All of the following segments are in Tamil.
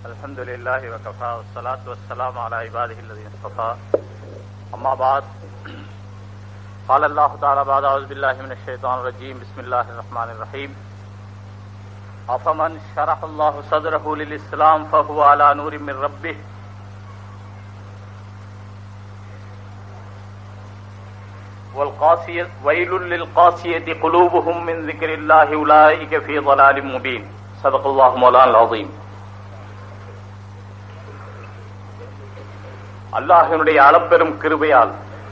الحمد لله وكفى والصلاة والسلام على عباده الذين اصطفى أما بعد قال الله تعالى بعد أعوذ بالله من الشيطان الرجيم بسم الله الرحمن الرحيم أفمن شرح الله صدره للإسلام فهو على نور من ربه والقاسية ويل للقاسية قلوبهم من ذكر الله أولئك في ضلال مبين صدق الله مولانا العظيم அல்லாஹினுடைய அளப்பெரும் கிருபையால்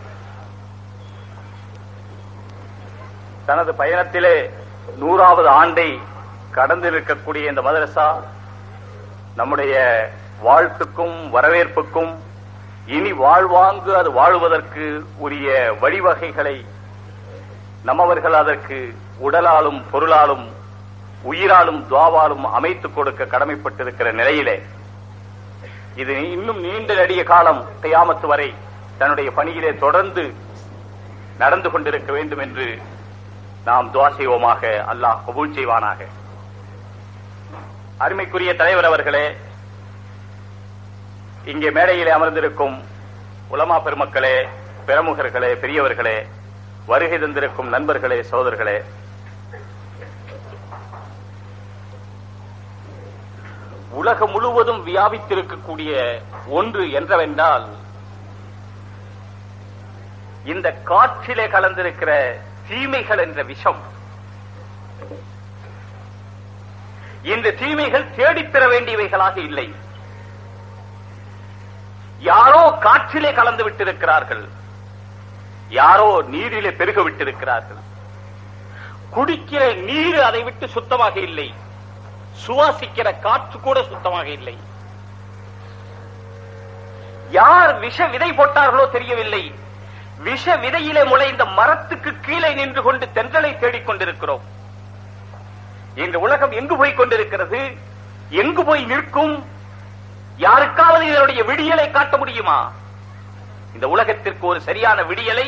தனது பயணத்திலே நூறாவது ஆண்டை கடந்திருக்கக்கூடிய இந்த மதரசா நம்முடைய வாழ்த்துக்கும் வரவேற்புக்கும் இனி வாழ்வாங்கு அது வாழுவதற்கு உரிய வழிவகைகளை நம்மவர்கள் அதற்கு உடலாலும் பொருளாலும் உயிராலும் துவாவாலும் அமைத்துக் கொடுக்க கடமைப்பட்டிருக்கிற நிலையிலே இது இன்னும் நீண்ட நெடிய காலம் கையாமத்து வரை தன்னுடைய பணியிலே தொடர்ந்து நடந்து கொண்டிருக்க வேண்டும் என்று நாம் துவா செய்வோமாக அல்லாஹ் கபூல் செய்வானாக அருமைக்குரிய தலைவர் அவர்களே இங்கே மேடையிலே அமர்ந்திருக்கும் உலமா பெருமக்களே பிரமுகர்களே பெரியவர்களே வருகை தந்திருக்கும் நண்பர்களே சோதர்களே உலகம் முழுவதும் வியாபித்திருக்கக்கூடிய ஒன்று என்றவென்றால் இந்த காற்றிலே கலந்திருக்கிற தீமைகள் என்ற விஷம் இந்த தீமைகள் தேடித்தர வேண்டியவைகளாக இல்லை யாரோ காற்றிலே கலந்து விட்டிருக்கிறார்கள் யாரோ நீரிலே பெருக விட்டிருக்கிறார்கள் குடிக்கிற நீர் அதை விட்டு சுத்தமாக இல்லை சுவாசிக்கிற காற்று கூட சுத்தமாக இல்லை யார் விஷ விதை போட்டார்களோ தெரியவில்லை விஷ விதையிலே முளைந்த மரத்துக்கு கீழே நின்று கொண்டு தென்றலை தேடிக் கொண்டிருக்கிறோம் இந்த உலகம் எங்கு போய் கொண்டிருக்கிறது எங்கு போய் நிற்கும் யாருக்காவது இதனுடைய விடியலை காட்ட முடியுமா இந்த உலகத்திற்கு ஒரு சரியான விடியலை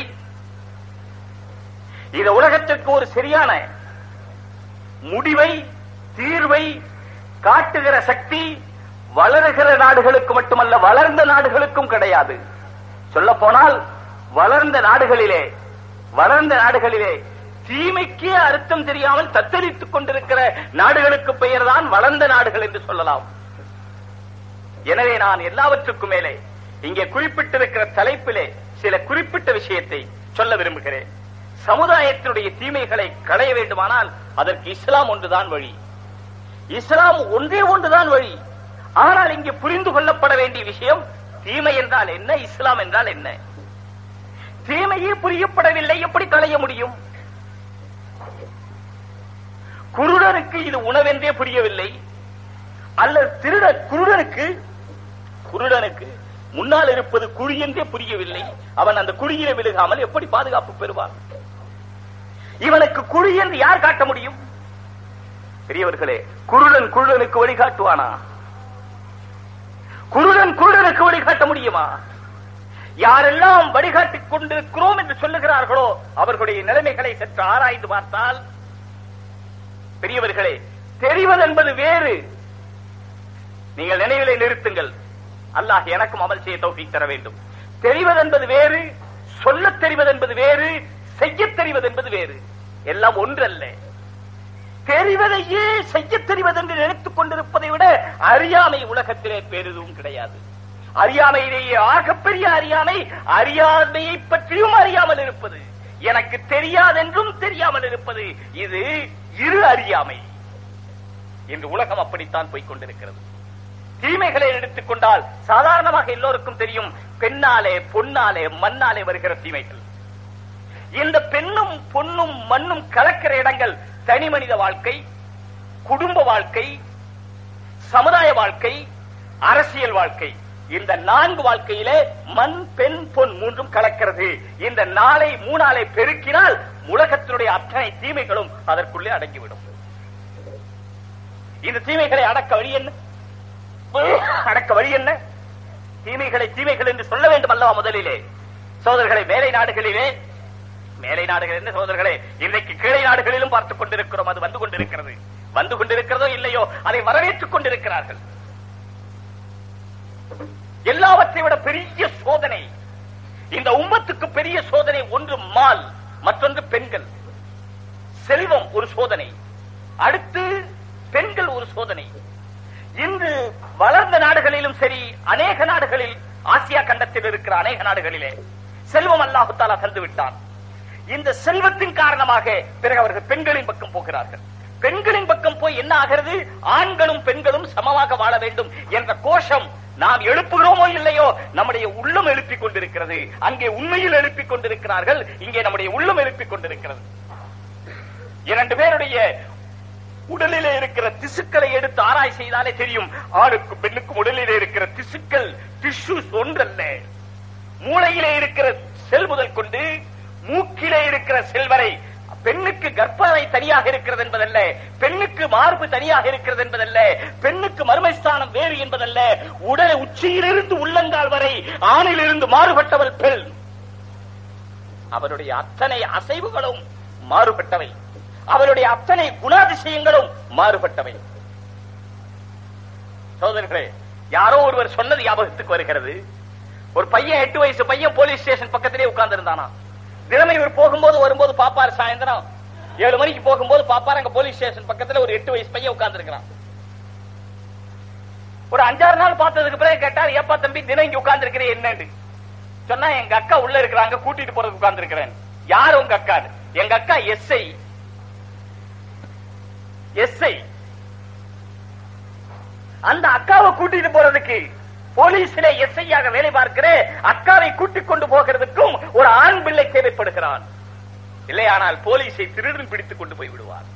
இந்த உலகத்திற்கு ஒரு சரியான முடிவை தீர்வை காட்டுகிற சக்தி வளருகிற நாடுகளுக்கு மட்டுமல்ல வளர்ந்த நாடுகளுக்கும் கிடையாது சொல்ல போனால் வளர்ந்த நாடுகளிலே வளர்ந்த நாடுகளிலே தீமைக்கே அர்த்தம் தெரியாமல் தத்தளித்துக் கொண்டிருக்கிற நாடுகளுக்கு பெயர் தான் வளர்ந்த நாடுகள் என்று சொல்லலாம் எனவே நான் எல்லாவற்றுக்கும் மேலே இங்கே குறிப்பிட்டிருக்கிற தலைப்பிலே சில குறிப்பிட்ட விஷயத்தை சொல்ல விரும்புகிறேன் சமுதாயத்தினுடைய தீமைகளை களைய வேண்டுமானால் அதற்கு இஸ்லாம் ஒன்றுதான் வழி இஸ்லாம் ஒன்றே ஒன்றுதான் வழி ஆனால் இங்கே புரிந்து கொள்ளப்பட வேண்டிய விஷயம் தீமை என்றால் என்ன இஸ்லாம் என்றால் என்ன தீமையே புரியப்படவில்லை எப்படி களைய முடியும் குருடனுக்கு இது உணவென்றே புரியவில்லை அல்லது திருட குருடனுக்கு குருடனுக்கு முன்னால் இருப்பது குழி என்றே புரியவில்லை அவன் அந்த குழியிலே விழுகாமல் எப்படி பாதுகாப்பு பெறுவான் இவனுக்கு குழி என்று யார் காட்ட முடியும் பெரியவர்களே குருடன் குருடனுக்கு வழிகாட்டுவானா குருடன் குருடனுக்கு வழிகாட்ட முடியுமா யாரெல்லாம் வழிகாட்டிக் கொண்டிருக்கிறோம் என்று சொல்லுகிறார்களோ அவர்களுடைய நிலைமைகளை சற்று ஆராய்ந்து பார்த்தால் பெரியவர்களே தெரிவது என்பது வேறு நீங்கள் நினைவிலை நிறுத்துங்கள் அல்லாஹ் எனக்கும் அமல் செய்ய தௌஃபீக் தர வேண்டும் தெரிவது என்பது வேறு சொல்ல தெரிவது என்பது வேறு செய்ய தெரிவது என்பது வேறு எல்லாம் ஒன்றல்ல தெரிவதையே செய்ய தெரிவது என்று நினைத்துக் கொண்டிருப்பதை விட அறியாமை உலகத்திலே பெரிதும் கிடையாது அறியாமையிலேயே ஆகப்பெரிய அறியாமை அறியாமையை பற்றியும் அறியாமல் இருப்பது எனக்கு தெரியாதென்றும் தெரியாமல் இருப்பது இது இரு அறியாமை இன்று உலகம் அப்படித்தான் போய்க் கொண்டிருக்கிறது தீமைகளை எடுத்துக் கொண்டால் சாதாரணமாக எல்லோருக்கும் தெரியும் பெண்ணாலே பொன்னாலே மண்ணாலே வருகிற தீமைகள் இந்த பெண்ணும் பொன்னும் மண்ணும் கலக்கிற இடங்கள் தனி மனித வாழ்க்கை குடும்ப வாழ்க்கை சமுதாய வாழ்க்கை அரசியல் வாழ்க்கை இந்த நான்கு வாழ்க்கையிலே மண் பெண் பொன் மூன்றும் கலக்கிறது இந்த நாளை மூணாலை பெருக்கினால் உலகத்தினுடைய அத்தனை தீமைகளும் அதற்குள்ளே அடங்கிவிடும் இந்த தீமைகளை அடக்க வழி என்ன அடக்க வழி என்ன தீமைகளை தீமைகள் என்று சொல்ல வேண்டும் அல்லவா முதலிலே சோதர்களை மேலை நாடுகளிலே மேலை நாடுகள் என்ன சோதர்களே இன்றைக்கு கீழே நாடுகளிலும் பார்த்துக் கொண்டிருக்கிறோம் அது வந்து கொண்டிருக்கிறது வந்து கொண்டிருக்கிறதோ இல்லையோ அதை வரவேற்றுக் கொண்டிருக்கிறார்கள் எல்லாவற்றை விட பெரிய சோதனை இந்த உம்மத்துக்கு பெரிய சோதனை ஒன்று மால் மற்றொன்று பெண்கள் செல்வம் ஒரு சோதனை அடுத்து பெண்கள் ஒரு சோதனை இன்று வளர்ந்த நாடுகளிலும் சரி அநேக நாடுகளில் ஆசியா கண்டத்தில் இருக்கிற அநேக நாடுகளிலே செல்வம் அல்லாஹு தாலா தந்து விட்டான் இந்த செல்வத்தின் காரணமாக பிறகு அவர்கள் பெண்களின் பக்கம் போகிறார்கள் பெண்களின் பக்கம் போய் என்ன ஆகிறது ஆண்களும் பெண்களும் சமமாக வாழ வேண்டும் என்ற கோஷம் நாம் எழுப்புகிறோமோ இல்லையோ நம்முடைய உள்ளம் எழுப்பிக் கொண்டிருக்கிறது அங்கே உண்மையில் எழுப்பிக் கொண்டிருக்கிறார்கள் இங்கே நம்முடைய உள்ளம் எழுப்பிக் கொண்டிருக்கிறது இரண்டு பேருடைய உடலிலே இருக்கிற திசுக்களை எடுத்து ஆராய் செய்தாலே தெரியும் ஆணுக்கும் பெண்ணுக்கும் உடலிலே இருக்கிற திசுக்கள் டிஷ்யூஸ் ஒன்றல்ல மூளையிலே இருக்கிற செல் முதல் கொண்டு மூக்கிலே இருக்கிற செல் வரை பெண்ணுக்கு கர்ப்பரை தனியாக இருக்கிறது என்பதல்ல பெண்ணுக்கு மார்பு தனியாக இருக்கிறது என்பதல்ல பெண்ணுக்கு மர்மஸ்தானம் வேறு என்பதல்ல உடல் உச்சியிலிருந்து உள்ளங்கால் வரை ஆணிலிருந்து மாறுபட்டவள் பெண் அவருடைய அத்தனை அசைவுகளும் மாறுபட்டவை அவருடைய அத்தனை குணாதிசயங்களும் மாறுபட்டவை சோதர்களே யாரோ ஒருவர் சொன்னது ஞாபகத்துக்கு வருகிறது ஒரு பையன் எட்டு வயசு பையன் போலீஸ் ஸ்டேஷன் பக்கத்திலே உட்கார்ந்து இருந்தானா தினமே இவர் போகும்போது வரும்போது பாப்பாரு சாயந்தரம் ஏழு மணிக்கு போகும்போது பாப்பாரு அங்க போலீஸ் ஸ்டேஷன் பக்கத்துல ஒரு எட்டு வயசு பையன் உட்கார்ந்து இருக்கிறான் ஒரு அஞ்சாறு நாள் பார்த்ததுக்கு பிறகு கேட்டார் ஏப்பா தம்பி தினம் இங்க உட்கார்ந்து இருக்கிறேன் என்னன்னு சொன்னா எங்க அக்கா உள்ள இருக்கிறாங்க கூட்டிட்டு போறதுக்கு உட்கார்ந்து இருக்கிறேன் யார் உங்க அக்கா எங்க அக்கா எஸ்ஐ எஸ்ஐ அந்த அக்காவை கூட்டிட்டு போறதுக்கு போலீஸிலே எஸ்ஐயாக வேலை பார்க்கிற அக்காவை கூட்டிக் கொண்டு போகிறதுக்கும் ஒரு ஆண் பிள்ளை தேவைப்படுகிறான் இல்லையானால் போலீஸை திருடன் பிடித்துக் கொண்டு போய் விடுவார்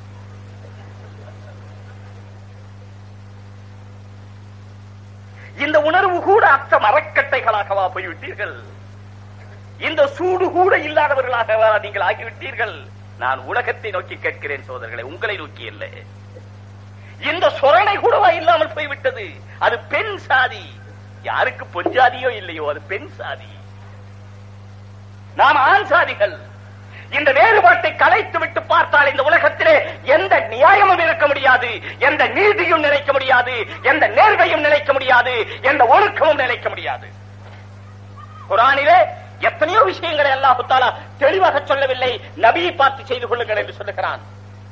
இந்த உணர்வு கூட அத்த மரக்கட்டைகளாகவா போய்விட்டீர்கள் இந்த சூடு கூட இல்லாதவர்களாகவா நீங்கள் ஆகிவிட்டீர்கள் நான் உலகத்தை நோக்கி கேட்கிறேன் சோதர்களை உங்களை நோக்கி அல்ல இந்த சொரணை கூடவா இல்லாமல் போய்விட்டது அது பெண் சாதி யாருக்கு பொஞ்சாதியோ இல்லையோ அது பெண் சாதி நாம் ஆண் சாதிகள் இந்த வேறுபாட்டை கலைத்து விட்டு பார்த்தால் இந்த உலகத்திலே எந்த நியாயமும் இருக்க முடியாது எந்த நீதியும் நினைக்க முடியாது எந்த நேர்மையும் நினைக்க முடியாது எந்த ஒழுக்கமும் நினைக்க முடியாது குரானிலே எத்தனையோ விஷயங்களை அல்லாஹு தாலா தெளிவாக சொல்லவில்லை நபியை பார்த்து செய்து கொள்ளுங்கள் என்று சொல்லுகிறான்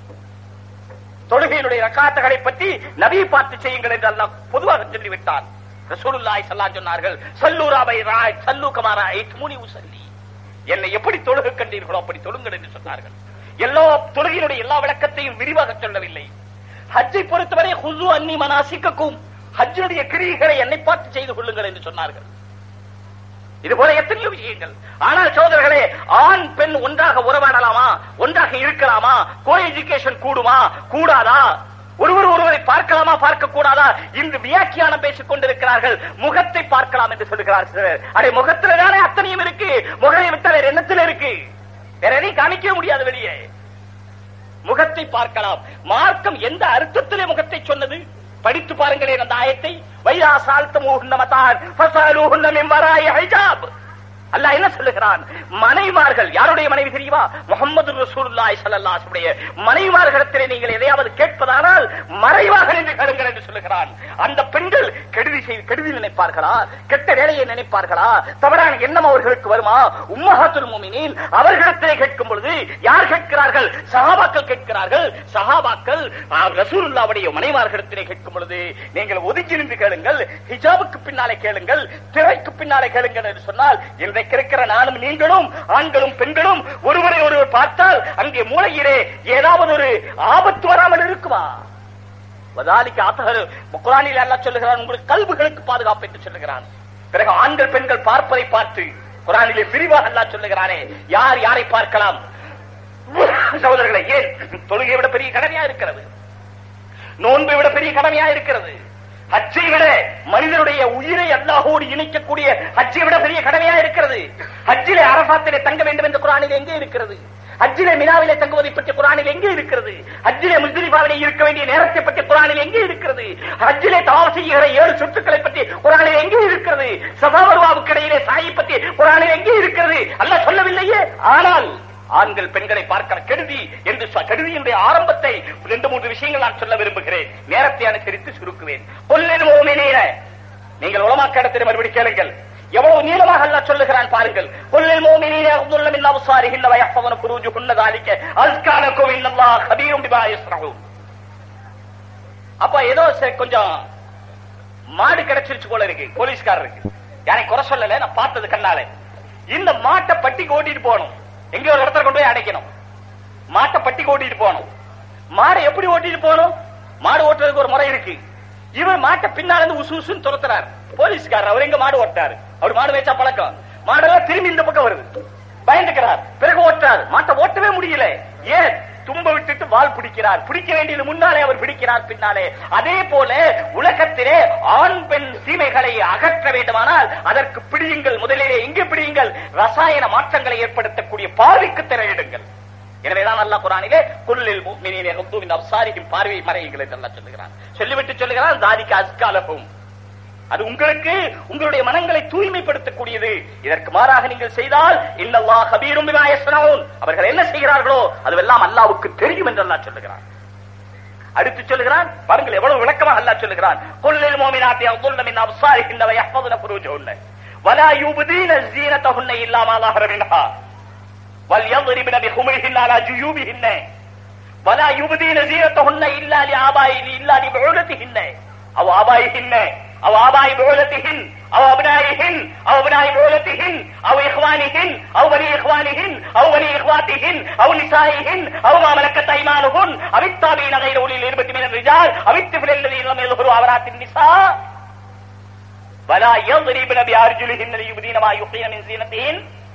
தொழுகையினுடைய ரக்காத்துகளை பற்றி நபியை பார்த்து செய்யுங்கள் என்று அல்லாஹ் பொதுவாக சொல்லிவிட்டான் ரசூலுல்லாஹி ஸல்லல்லாஹு சொன்னார்கள் சல்லூராபை ராய் சல்லு கமாரா ஐத்முனி உசல்லி என்னை எப்படி தொழுக கண்டீர்களோ அப்படி தொழுங்கள் என்று சொன்னார்கள் எல்லா தொழுகையினுடைய எல்லா விளக்கத்தையும் விரிவாக சொல்லவில்லை ஹஜ்ஜை பொறுத்தவரை ஹுசு அன்னி மனாசிக்கும் ஹஜ்ஜுடைய கிரிகளை என்னை பார்த்து செய்து கொள்ளுங்கள் என்று சொன்னார்கள் இது போல எத்தனையோ விஷயங்கள் ஆனால் சோதரர்களே ஆண் பெண் ஒன்றாக உறவாடலாமா ஒன்றாக இருக்கலாமா கோ எஜுகேஷன் கூடுமா கூடாதா ஒருவர் ஒருவரை பார்க்கலாமா பார்க்க கூடாதா இன்று வியாக்கியானம் பேசிக் கொண்டிருக்கிறார்கள் முகத்தை பார்க்கலாம் என்று சொல்லுகிறார் சிலர் அடே முகத்துல தானே அத்தனையும் இருக்கு முகத்தை விட்ட வேற எண்ணத்துல இருக்கு வேற எதையும் காமிக்க முடியாது வெளியே முகத்தை பார்க்கலாம் மார்க்கம் எந்த அர்த்தத்திலே முகத்தை சொன்னது படித்து பாருங்களேன் அந்த ஆயத்தை வைரா சால்த்தம் ஊகுன்னமத்தான் ஃபசாலூஹுன்ன மின் வராய் ஹிஜாப் அல்லாஹ் என்ன சொல்லுகிறான் மனைவிமார்கள் யாருடைய மனைவி தெரியுமா முகமது ரசூலுல்லாஹி ஸல்லல்லாஹு அலைஹி வஸல்லம் மனைவிமார்களிடத்திலே நீங்கள் எதையாவது கேட்பதானால் மறைவாக நின்று கேளுங்கள் என்று சொல்லுகிறான் அந்த பெண்கள் கெடுதி செய்து கெடுதி நினைப்பார்களா கெட்ட வேலையை நினைப்பார்களா தவறான எண்ணம் அவர்களுக்கு வருமா உம்மஹாத்துல் முமினீன் அவர்களிடத்திலே கேட்கும் பொழுது யார் கேட்கிறார்கள் சஹாபாக்கள் கேட்கிறார்கள் சஹாபாக்கள் ஆ, ரசூலுல்லாவுடைய மனைவார்களிடத்திலே கேட்கும் பொழுது நீங்கள் ஒதுங்கி நின்று கேளுங்கள் ஹிஜாபுக்கு பின்னாலே கேளுங்கள் திரைக்கு பின்னாலே கேளுங்கள் என்று சொன்னால் இன்றைக்கு இருக்கிற நானும் நீங்களும் ஆண்களும் பெண்களும் ஒருவரை ஒருவர் பார்த்தால் அங்கே மூளையிலே ஏதாவது ஒரு ஆபத்து வராமல் இருக்குமா வதாலிக்கு ஆத்தகர் குரானில் அல்லாஹ் சொல்லுகிறான் உங்களுக்கு கல்விகளுக்கு பாதுகாப்பு என்று சொல்லுகிறான் பிறகு ஆண்கள் பெண்கள் பார்ப்பதை பார்த்து குரானிலே விரிவாக அல்லாஹ் சொல்லுகிறானே யார் யாரை பார்க்கலாம் சகோதரர்களை ஏன் தொழுகையை விட பெரிய கடமையா இருக்கிறது நோன்பை விட பெரிய கடமையா இருக்கிறது ஹஜ்ஜை விட மனிதனுடைய உயிரை அல்லாஹோடு இணைக்கக்கூடிய ஹஜ்ஜை விட பெரிய கடமையா இருக்கிறது ஹஜ்ஜிலே அரபாத்திலே தங்க வேண்டும் என்ற குரானில் எங்கே இருக்கிறது ஹஜ்ஜிலே மினாவிலே தங்குவதை பற்றி குரானில் எங்கே இருக்கிறது ஹஜ்ஜிலே முஸ்லிபாவிலே இருக்க வேண்டிய நேரத்தை பற்றி குரானில் எங்கே இருக்கிறது ஹஜ்ஜிலே தவாப் செய்கிற ஏழு சொத்துக்களை பற்றி குரானில் எங்கே இருக்கிறது சபாவருவாவுக்கு இடையிலே சாயை பற்றி குரானில் எங்கே இருக்கிறது அல்லாஹ் சொல்லவில்லையே ஆனால் ஆண்கள் பெண்களை பார்க்கிற கெடுதி என்று சொ- கெடுதியினுடைய ஆரம்பத்தை ரெண்டு மூன்று விஷயங்கள் நான் சொல்ல விரும்புகிறேன் நேரத்தை அனுசரித்து சுருக்குவேன் கொல்லின் ஓமினீர நீங்கள் உலமாக்கடத்தில் மறுபடி கேளுங்கள் எவ்வளவு நீளமாக அல்லாஹ் சொல்லுகிறான் பாருங்கள் குல்லில் முஃமினீன யகுதுல்ல மின் அப்சாரிஹின்ன வயஹ்ஃபதுன ஃபுரூஜுஹுன்ன ذلك அஸ்காலக்கும் இன்னல்லாஹ் கபீரும் பிமா யஸ்ரஊன் அப்ப ஏதோ சரி, கொஞ்சம் மாடு கிடைச்சிருச்சு போல இருக்கு போலீஸ்காரருக்கு யாரை குறை சொல்லல நான் பார்த்தது கண்ணால இந்த மாட்டை பட்டிக்கு ஓட்டிட்டு போகணும் எங்க ஒரு இடத்துல கொண்டு போய் அடைக்கணும் மாட்டை பட்டிக்கு ஓட்டிட்டு போகணும் மாடை எப்படி ஓட்டிட்டு போகணும் மாடு ஓட்டுறதுக்கு ஒரு முறை இருக்கு இவர் மாட்டை பின்னால இருந்து உசு உசுன்னு துரத்துறாரு போலீஸ்காரர் அவர் எங்க மாடு ஓட்டாரு அவர் மாடு வச்சா பழக்கம் மாடெல்லாம் திரும்பி இந்த பக்கம் வருது பயந்துக்கிறார் பிறகு ஓட்டுறாரு மாட்டை ஓட்டவே முடியல ஏன் தும்ப விட்டுட்டு வால் பிடிக்கிறார் பிடிக்க வேண்டியது முன்னாலே அவர் பிடிக்கிறார் பின்னாலே அதே போல உலகத்திலே ஆண் பெண் சீமைகளை அகற்ற வேண்டுமானால் அதற்கு பிடியுங்கள் முதலிலே எங்கே பிடியுங்கள் ரசாயன மாற்றங்களை ஏற்படுத்தக்கூடிய பார்வைக்கு திரையிடுங்கள் எனவேதான் அல்லாஹ் குரானிலே குல்லில் முஃமினீன யகுது மின் அப்சாரிஹிம் பார்வை மறையுங்கள் என்று அல்லாஹ் சொல்லுகிறான் சொல்லிவிட்டு சொல்லுகிறான் தாரிக அஸ்காலஹும் அது உங்களுக்கு உங்களுடைய மனங்களை தூய்மைப்படுத்தக்கூடியது இதற்கு மாறாக நீங்கள் செய்தால் இன்னல்லாஹ் கபீரும் பிமா யஸ்னஊன் அவர்கள் என்ன செய்கிறார்களோ அதுவெல்லாம் அல்லாஹ்வுக்கு தெரியும் என்று அல்லாஹ் சொல்லுகிறான் அடுத்து சொல்லுகிறான் பாருங்கள் எவ்வளவு விளக்கமாக அல்லாஹ் சொல்லுகிறான் குல்லில் முஃமினாத்தி யகுதுல்ல மின் அப்சாரிஹின்ன வயஹ்ஃபதுன ஃபுரூஜஹுன்ன வலா யுப்தீன ஸீனத்தஹுன்ன இல்லா மா ظهر منها وليضربن بخمرهن على جيوبهن ولا يبدين زينتهن الا لآبائهن الا لبعولتهن او آبائهن او آباء بعولتهن او ابنائهن او ابناء بعولتهن او اخوانهن او بني اخوانهن او بني اخواتهن او نسائهن او ما ملكت ايمانهن او التابعين غير اولي الاربة من الرجال او الطفل الذين لم يظهروا عورات النساء ولا يضربن بأرجلهن ليبدين ما يخفين من زينتهن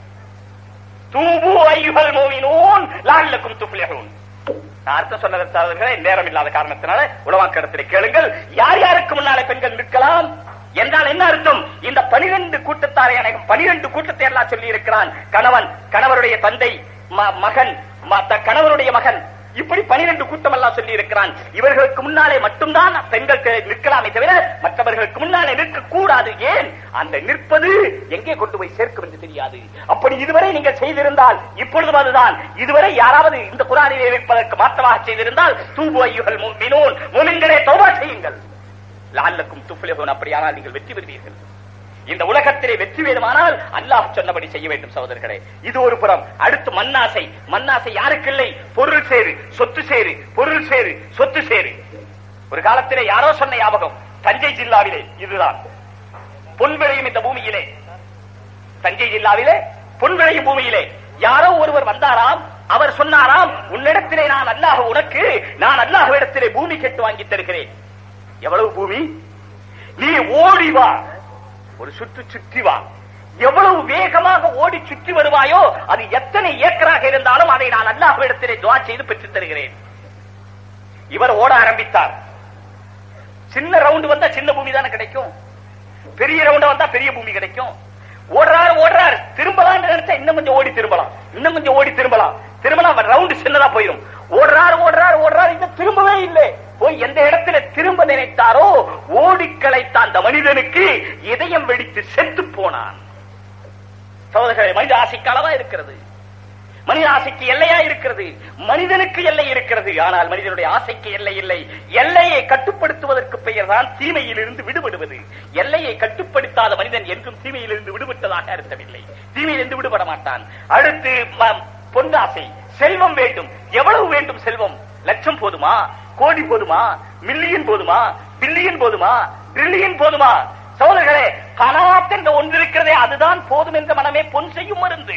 தூபு ஐயுகள் மூவினூன் லால்லக்கும் துஃப்லிஹூன் நான் அர்த்தம் சொன்னதற்காக நேரம் இல்லாத காரணத்தினால உலவாக்கடத்தில் கேளுங்கள் யார் யாருக்கு முன்னாலே பெண்கள் நிற்கலாம் என்றால் என்ன அர்த்தம் இந்த பனிரெண்டு கூட்டத்தாரை அனைவரும் பனிரெண்டு கூட்டத்தை எல்லாம் சொல்லி இருக்கிறான் கணவன் கணவருடைய தந்தை ம- மகன் ம- த- கணவருடைய மகன் இப்படி பனிரெண்டு கூட்டம் எல்லாம் சொல்லி இருக்கிறான் இவர்களுக்கு முன்னாலே மட்டும்தான் பெண்கள் தெ- நிற்கலாமே தவிர மற்றவர்களுக்கு முன்னாலே நிற்க கூடாது ஏன் அந்த நிற்பது எங்கே கொண்டு போய் சேர்க்கும் என்று தெரியாது அப்படி இதுவரை நீங்கள் செய்திருந்தால் இப்பொழுதும் அதுதான் இதுவரை யாராவது இந்த குரானிலே இருப்பதற்கு மாற்றமாக செய்திருந்தால் தூபு ஐயுகள் முன்மினோன் முமின்களே தௌபா செய்யுங்கள் லால்லக்கும் துஃப்லிஹூன் அப்படியானால் நீங்கள் வெற்றி பெறுவீர்கள் இந்த உலகத்திலே வெற்றி வேண்டுமானால் அல்லாஹ் சொன்னபடி செய்ய வேண்டும் சகோதரர்களே இது ஒரு புறம் அடுத்து மண்ணாசை மண்ணாசை யாருக்கு இல்லை பொருள் சேரு சொத்து சேரு பொருள் சேரு சொத்து சேரு ஒரு காலத்திலே யாரோ சொன்ன ஞாபகம் தஞ்சை ஜில்லாவிலே இதுதான் பொன் விளையும் இந்த பூமியிலே தஞ்சை ஜில்லாவிலே பொன் விளையும் பூமியிலே யாரோ ஒருவர் வந்தாராம் அவர் சொன்னாராம் உன்னிடத்திலே நான் அல்லாஹ் உனக்கு நான் அல்லாஹ்விடத்திலே பூமி கேட்டு வாங்கி தருகிறேன் எவ்வளவு பூமி நீ ஓடி வா ஒரு சுற்று சுற்றி வா எவ்வளவு வேகமாக ஓடி சுற்றி வருவாயோ அது எத்தனை ஏக்கராக இருந்தாலும் அதை நான் அல்லாஹ்விடத்திலே துவா செய்து பெற்றுத் தருகிறேன் இவர் ஓட ஆரம்பித்தார் சின்ன ரவுண்ட் வந்தா சின்ன பூமி தானே கிடைக்கும் பெரிய ரவுண்ட் வந்தா பெரிய பூமி கிடைக்கும் ஓடுறாரு ஓடுறாரு திரும்பலாம் நினைச்சா இன்னும் கொஞ்சம் ஓடி திரும்பலாம் இன்னும் கொஞ்சம் ஓடி திரும்பலாம் திரும்பலாம் ரவுண்ட் சின்னதா போயிடும் ஓடுறாரு ஓடுறாரு ஓடுறாரு இன்னும் திரும்பவே இல்லை போய் எந்த இடத்துல திரும்ப நினைத்தாரோ ஓடி களைத்த அந்த மனிதனுக்கு இதயம் வெடித்து செத்து போனான் சகோதரர்களே மனித ஆசைக்கு அளவா இருக்கிறது மனித ஆசைக்கு எல்லையா இருக்கிறது மனிதனுக்கு எல்லை இருக்கிறது ஆனால் மனிதனுடைய ஆசைக்கு எல்லை இல்லை எல்லையை கட்டுப்படுத்துவதற்கு பெயர் தான் தீமையிலிருந்து விடுபடுவது எல்லையை கட்டுப்படுத்தாத மனிதன் என்றும் தீமையிலிருந்து விடுபட்டதாக அர்த்தமில்லை தீமையிலிருந்து விடுபட மாட்டான் அடுத்து ம- பொன்னாசை செல்வம் வேண்டும் எவ்வளவு வேண்டும் செல்வம் லட்சம் போதுமா கோடி போதுமா மில்லியன் போதுமா பில்லியன் போதுமா ட்ரில்லியன் போதுமா சோதர்களே கனாத் என்ற ஒன்று இருக்கிறதே அதுதான் போதும் என்ற மனமே பொன் செய்யும் மருந்து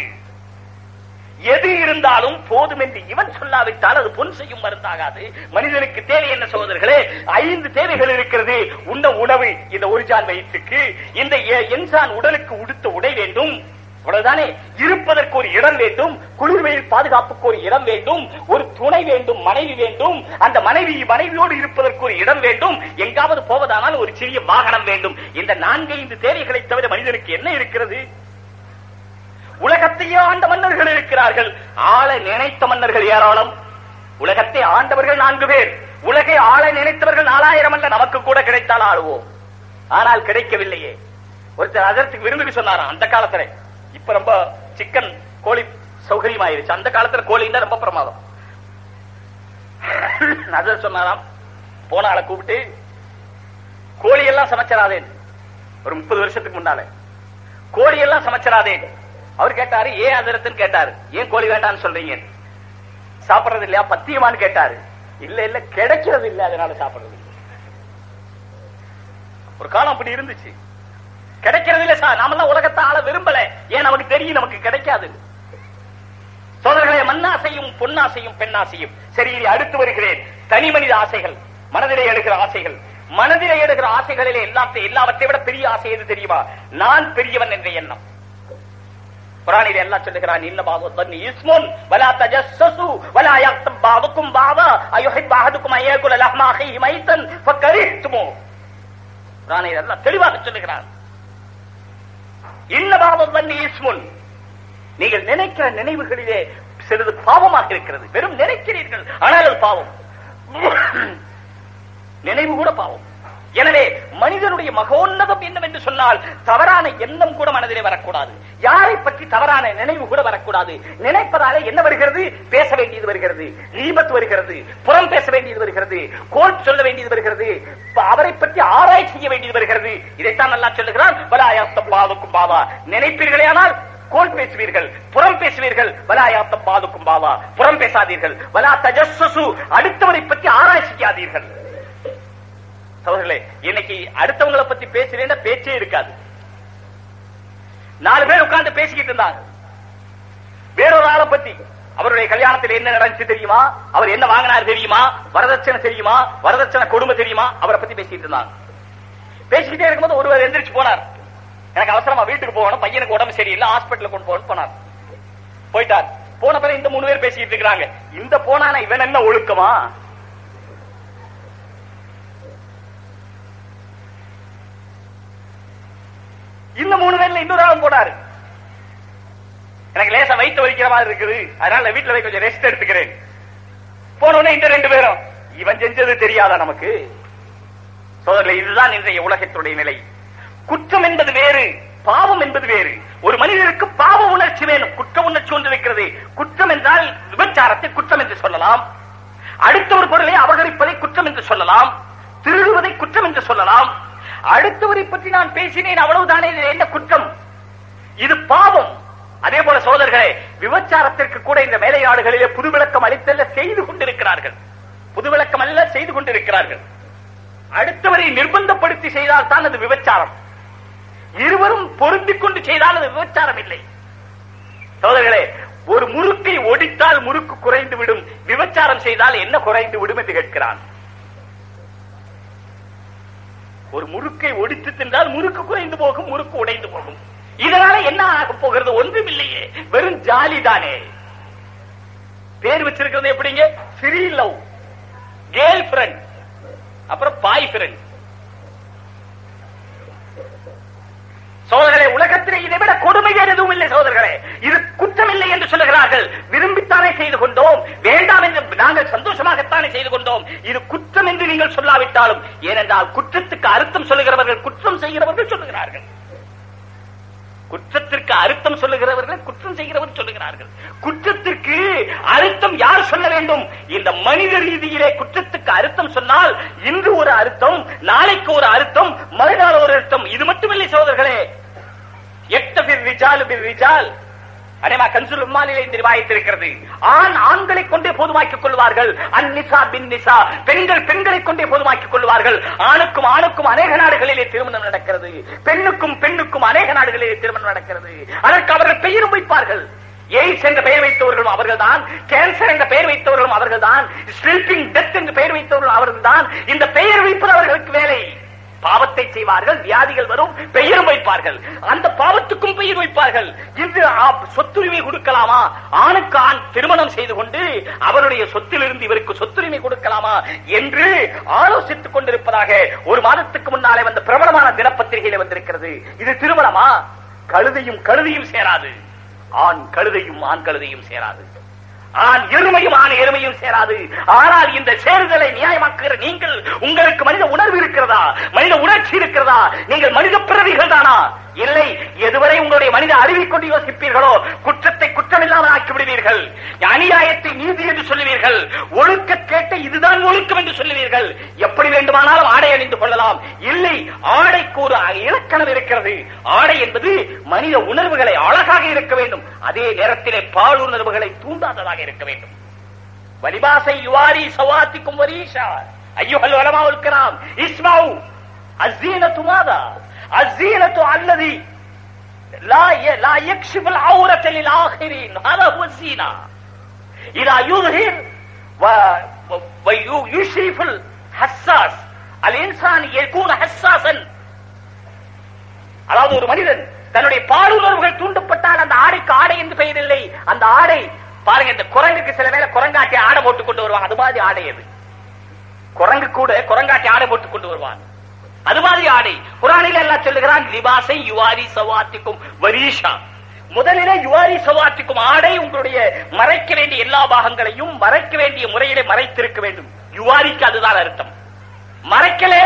எது இருந்தாலும் போதும் என்று இவன் சொல்லாவிட்டால் அது பொன் செய்யும் மருந்தாகாது மனிதனுக்கு தேவை என்ன சகோதரர்களே ஐந்து தேவைகள் இருக்கிறது உண்ண உணவு இந்த ஒரு ஜான் வயிற்றுக்கு இந்த எ- என்சான் உடலுக்கு உடுத்த உடை வேண்டும் அவ்வளவுதானே இருப்பதற்கு ஒரு இடம் வேண்டும் குளிர்வெயில் பாதுகாப்புக்கு ஒரு இடம் வேண்டும் ஒரு துணை வேண்டும் மனைவி வேண்டும் அந்த மனைவி மனைவியோடு இருப்பதற்கு ஒரு இடம் வேண்டும் எங்காவது போவதானால் ஒரு சிறிய வாகனம் வேண்டும் இந்த நான்கைந்து தேவைகளை தவிர மனிதனுக்கு என்ன இருக்கிறது உலகத்தையே ஆண்ட மன்னர்கள் இருக்கிறார்கள் ஆள நினைத்த மன்னர்கள் ஏராளம் உலகத்தை ஆண்டவர்கள் நான்கு பேர் உலகை ஆள நினைத்தவர்கள் நாலாயிரம் அல்ல நமக்கு கூட கிடைத்தால் ஆளுவோம் ஆனால் கிடைக்கவில்லையே ஒருத்தர் அதற்கு விரும்பி சொன்னாராம் அந்த காலத்துல இப்ப ரொம்ப சிக்கன் கோழி சௌகரியமாயிருச்சு அந்த காலத்துல கோழின்னா ரொம்ப பிரமாதம் நஜர் சொன்னாராம் போன ஆளை கூப்பிட்டு கோழி எல்லாம் சமைச்சராதேன் ஒரு முப்பது வருஷத்துக்கு முன்னால கோழி எல்லாம் சமைச்சிடாதே அவர் கேட்டாரு ஏன் அதிரத்துன்னு கேட்டாரு ஏன் கோழி வேண்டாம்னு சொல்றீங்க சாப்பிடுறது இல்லையா பத்தியமான்னு கேட்டாரு இல்ல இல்ல கிடைக்கிறது இல்ல அதனால சாப்பிடுறது இல்ல. ஒரு காலம் அப்படி இருந்துச்சு கிடைக்கிறது இல்ல சார் நாமெல்லாம் உலகத்தை ஆள விரும்பல ஏன் நமக்கு தெரியும் நமக்கு கிடைக்காது சோதர்களே மண்ணாசையும் பொன்னாசையும் பெண்ணாசையும் சரி இனி அடுத்து வருகிறேன் தனி மனித ஆசைகள் மனதிலே எடுக்கிற ஆசைகள் மனதிலே எடுக்கிற ஆசைகளிலே எல்லாத்தையும் எல்லாவற்றை விட பெரிய ஆசை எது தெரியுமா நான் பெரியவன் என்ற எண்ணம் குரானில் எல்லாம் சொல்லுகிறான் இன்ன பாபு தன்னி இஸ்முன் வலா தஜஸ்ஸசு வலா யக்தம் பாதுக்கும் பாதா அயுஹிப் அஹதுக்கும் அய்யகுல லஹ்மா அஹீஹி மைத்தன் ஃபகரிஹ்துமு குரானில் எல்லாம் தெளிவாக சொல்லுகிறான் இன்ன பாபு தன்னி இஸ்முன் நீங்கள் நினைக்கிற நினைவுகளிலே சிறிது பாவமாக இருக்கிறது வெறும் நினைக்கிறீர்கள் ஆனால் அது பாவம் நினைவு கூட பாவம் எனவே மனிதனுடைய மகோன்னதம் என்னவென்று சொன்னால் தவறான எண்ணம் கூட மனதிலே வரக்கூடாது யாரை பற்றி தவறான நினைவு கூட வரக்கூடாது நினைப்பதாலே என்ன வருகிறது பேச வேண்டியது வருகிறது ஈபத்து வருகிறது புறம் பேச வேண்டியது வருகிறது கோல் சொல்ல வேண்டியது வருகிறது ப- அவரை பற்றி ஆராய்ச்சி செய்ய வேண்டியது வருகிறது இதைத்தான் நல்லா சொல்லுகிறான் வலாயாத்தம் பாதுக்கும் பாவா நினைப்பீர்களே ஆனால் கோல் பேசுவீர்கள் புறம் பேசுவீர்கள் வலாயாத்தம் பாதுக்கும் பாவா புறம் பேசாதீர்கள் வலா தஜஸ்ஸு அடுத்தவரை பற்றி ஆராய்ச்சிக்காதீர்கள் சகோதரர்களே இன்னைக்கு அடுத்தவங்களை பத்தி பேசுறேன்னா பேச்சே இருக்காது நாலு பேர் உட்கார்ந்து பேசிக்கிட்டு இருந்தாங்க வேறொரு ஆளை பத்தி அவருடைய கல்யாணத்தில் என்ன நடந்துச்சு தெரியுமா அவர் என்ன வாங்கினார் தெரியுமா வரதட்சணை தெரியுமா வரதட்சணை கொடுமை தெரியுமா அவரை பத்தி பேசிட்டு இருந்தாங்க பேசிக்கிட்டே இருக்கும்போது ஒருவர் எந்திரிச்சு போனார் எனக்கு அவசரமா வீட்டுக்கு போகணும் பையனுக்கு உடம்பு சரியில்லை ஹாஸ்பிட்டல் கொண்டு போகணும் போனார் போயிட்டார் போன பிறகு இந்த மூணு பேர் பேசிட்டு இருக்காங்க இந்த போனானா இவன் என்ன ஒழுக்கமா இந்த மூணு பேர்ல இன்னொரு ஆளும் போனாரு எனக்கு லேசா வயிற்று வலிக்கிற மாதிரி இருக்குது அதனால நான் வீட்டுல போய் கொஞ்சம் ரெஸ்ட் எடுத்துக்கிறேன் போன உடனே இந்த ரெண்டு பேரும் இவன் செஞ்சது தெரியாதா நமக்கு சோதரில் இதுதான் இன்றைய உலகத்துடைய நிலை குற்றம் என்பது வேறு பாவம் என்பது வேறு ஒரு மனிதருக்கு பாவ உணர்ச்சி வேணும் குற்ற உணர்ச்சி ஒன்று இருக்கிறது குற்றம் என்றால் விபச்சாரத்தை குற்றம் என்று சொல்லலாம் அடுத்த ஒரு பொருளை அபகரிப்பதை குற்றம் என்று சொல்லலாம் திருடுவதை குற்றம் என்று சொல்லலாம் அடுத்தவரை பற்றி நான் பேசினேன் அவ்வளவுதானே இது என்ன குற்றம் இது பாவம் அதே போல சோதர்களே விபச்சாரத்திற்கு கூட இந்த மேலையாடுகளிலே புது விளக்கம் அளித்தல்ல செய்து கொண்டிருக்கிறார்கள் புது விளக்கம் அல்ல செய்து கொண்டிருக்கிறார்கள் அடுத்தவரை நிர்பந்தப்படுத்தி செய்தால் தான் அது விபச்சாரம் இருவரும் பொருந்திக் கொண்டு செய்தால் அது விபச்சாரம் இல்லை சோதர்களே ஒரு முறுக்கை ஒடித்தால் முறுக்கு குறைந்து விடும் விபச்சாரம் செய்தால் என்ன குறைந்து விடும் என்று கேட்கிறான் ஒரு முறுக்கை ஒடித்து தின்றால் முறுக்கு குறைந்து போகும் முறுக்கு உடைந்து போகும் இதனால என்ன ஆக போகிறது ஒன்றும் இல்லையே வெறும் ஜாலி தானே பேர் வச்சிருக்கிறது எப்படிங்க ஃப்ரீ லவ் கேர்ள் ஃபிரண்ட் அப்புறம் பாய் ஃபிரண்ட் சோதர்களே உலகத்திலே இதை விட கொடுமை வேறு எதுவும் இல்லை சோதர்களே இது குற்றம் இல்லை என்று சொல்லுகிறார்கள் விரும்பித்தானே செய்து கொண்டோம் வேண்டாம் என்று நாங்கள் சந்தோஷமாகத்தானே செய்து கொண்டோம் இது குற்றம் என்று நீங்கள் சொல்லாவிட்டாலும் ஏனென்றால் குற்றத்துக்கு அர்த்தம் சொல்லுகிறவர்கள் குற்றம் செய்கிறவர்கள் சொல்லுகிறார்கள் குற்றத்திற்கு அர்த்தம் சொல்லுகிறவர்கள் குற்றம் செய்கிறவர் சொல்லுகிறார்கள் குற்றத்திற்கு அர்த்தம் யார் சொல்ல வேண்டும் இந்த மனித ரீதியிலே குற்றத்துக்கு அர்த்தம் சொன்னால் இன்று ஒரு அர்த்தம் நாளைக்கு ஒரு அர்த்தம் மறுநாள் ஒரு அர்த்தம் இது மட்டுமில்லை சோதர்களே எட்ட பிர் ரிஜால் பிர் ரிஜால் அனைமா கன்சுல் உம்மானிலே இந்த ரிவாயத்திருக்கிறது ஆண் ஆண்களை கொண்டே போதுமாக்கிக் கொள்வார்கள் அந்நிசா பின் நிசா பெண்கள் பெண்களை கொண்டே போதுமாக்கிக் கொள்வார்கள் ஆணுக்கும் ஆணுக்கும் அநேக நாடுகளிலே திருமணம் நடக்கிறது பெண்ணுக்கும் பெண்ணுக்கும் அநேக நாடுகளிலே திருமணம் நடக்கிறது அதற்கு அவர்கள் பெயரும் வைப்பார்கள் எய்ட்ஸ் என்ற பெயர் வைத்தவர்களும் அவர்கள்தான் கேன்சர் என்ற பெயர் வைத்தவர்களும் அவர்கள்தான் ஸ்லீப்பிங் டெத் என்று பெயர் வைத்தவர்களும் அவர்கள்தான் இந்த பெயர் வைப்பது அவர்களுக்கு வேலை பாவத்தை செய்வார்கள் வியாதிகள் வரும் பெயரும் வைப்பார்கள் அந்த பாவத்துக்கும் பெயர் வைப்பார்கள் இன்று ஆ- சொத்துரிமை கொடுக்கலாமா ஆணுக்கு ஆண் திருமணம் செய்து கொண்டு அவருடைய சொத்திலிருந்து இவருக்கு சொத்துரிமை கொடுக்கலாமா என்று ஆலோசித்துக் கொண்டிருப்பதாக ஒரு மாதத்துக்கு முன்னாலே வந்த பிரபலமான தினப்பத்திரிகையில வந்திருக்கிறது இது திருமணமா கழுதையும் கழுதையும் சேராது ஆண் கழுதையும் ஆண் கழுதையும் சேராது ஆண் எருமையும் ஆண் எருமையும் சேராது ஆனால் இந்த சேருதலை நியாயமாக்குகிற நீங்கள் உங்களுக்கு மனித உணர்வு இருக்கிறதா மனித உணர்ச்சி இருக்கிறதா நீங்கள் மனித பிறவிகள் தானா இல்லை எதுவரை உங்களுடைய மனித அறிவை கொண்டு யோசிப்பீர்களோ குற்றத்தை குற்ற குற்றமில்லாமல் ஆக்கி விடுவீர்கள் அநியாயத்தை நீதி என்று சொல்லுவீர்கள் ஒழுக்க கேட்ட இதுதான் ஒழுக்கம் என்று சொல்லுவீர்கள் எப்படி வேண்டுமானாலும் ஆடை அணிந்து கொள்ளலாம் இல்லை ஆடைக்கு ஒரு இலக்கணம் இருக்கிறது ஆடை என்பது மனித உணர்வுகளை அழகாக இருக்க வேண்டும் அதே நேரத்திலே பாலுணர்வுகளை தூண்டாததாக இருக்க வேண்டும் வலிபாசை யுவாரி சவாத்திக்கும் வரீஷா ஐயோஹல் வலமாவுல் கிராம் இஸ்மாவு அஸ்ஸீனத்து மாதா அஸ்ஸீனத்து அல்லதி لا ي- لا يكشف العورة للآخرين هذا هو الزينة إذا يظهر و- و- ويشرف الحساس الإنسان يكون حساسا அதாவது ஒரு மனிதன் தன்னுடைய பாலுணர்வுகள் தூண்டப்பட்டால் அந்த ஆடைக்கு ஆடை என்று பெயர் இல்லை அந்த ஆடை பாருங்க இந்த குரங்குக்கு சில வேளை குரங்காட்டி ஆடை போட்டு கொண்டு வருவாங்க அது மாதிரி ஆடை அது குரங்கு கூட குரங்காட்டி ஆடை போட்டு கொண்டு வருவான் அது மாதிரி ஆடை குரானில் எல்லாம் சொல்லுகிறான் லிபாசை யுவாரி சவாத்திக்கும் வரீஷா முதலிலே யுவாரி சவாத்திக்கும் ஆடை உங்களுடைய மறைக்க வேண்டிய எல்லா பாகங்களையும் மறைக்க வேண்டிய முறையிலே மறைத்திருக்க வேண்டும் யுவாரிக்கு அதுதான் அர்த்தம் மறைக்கலே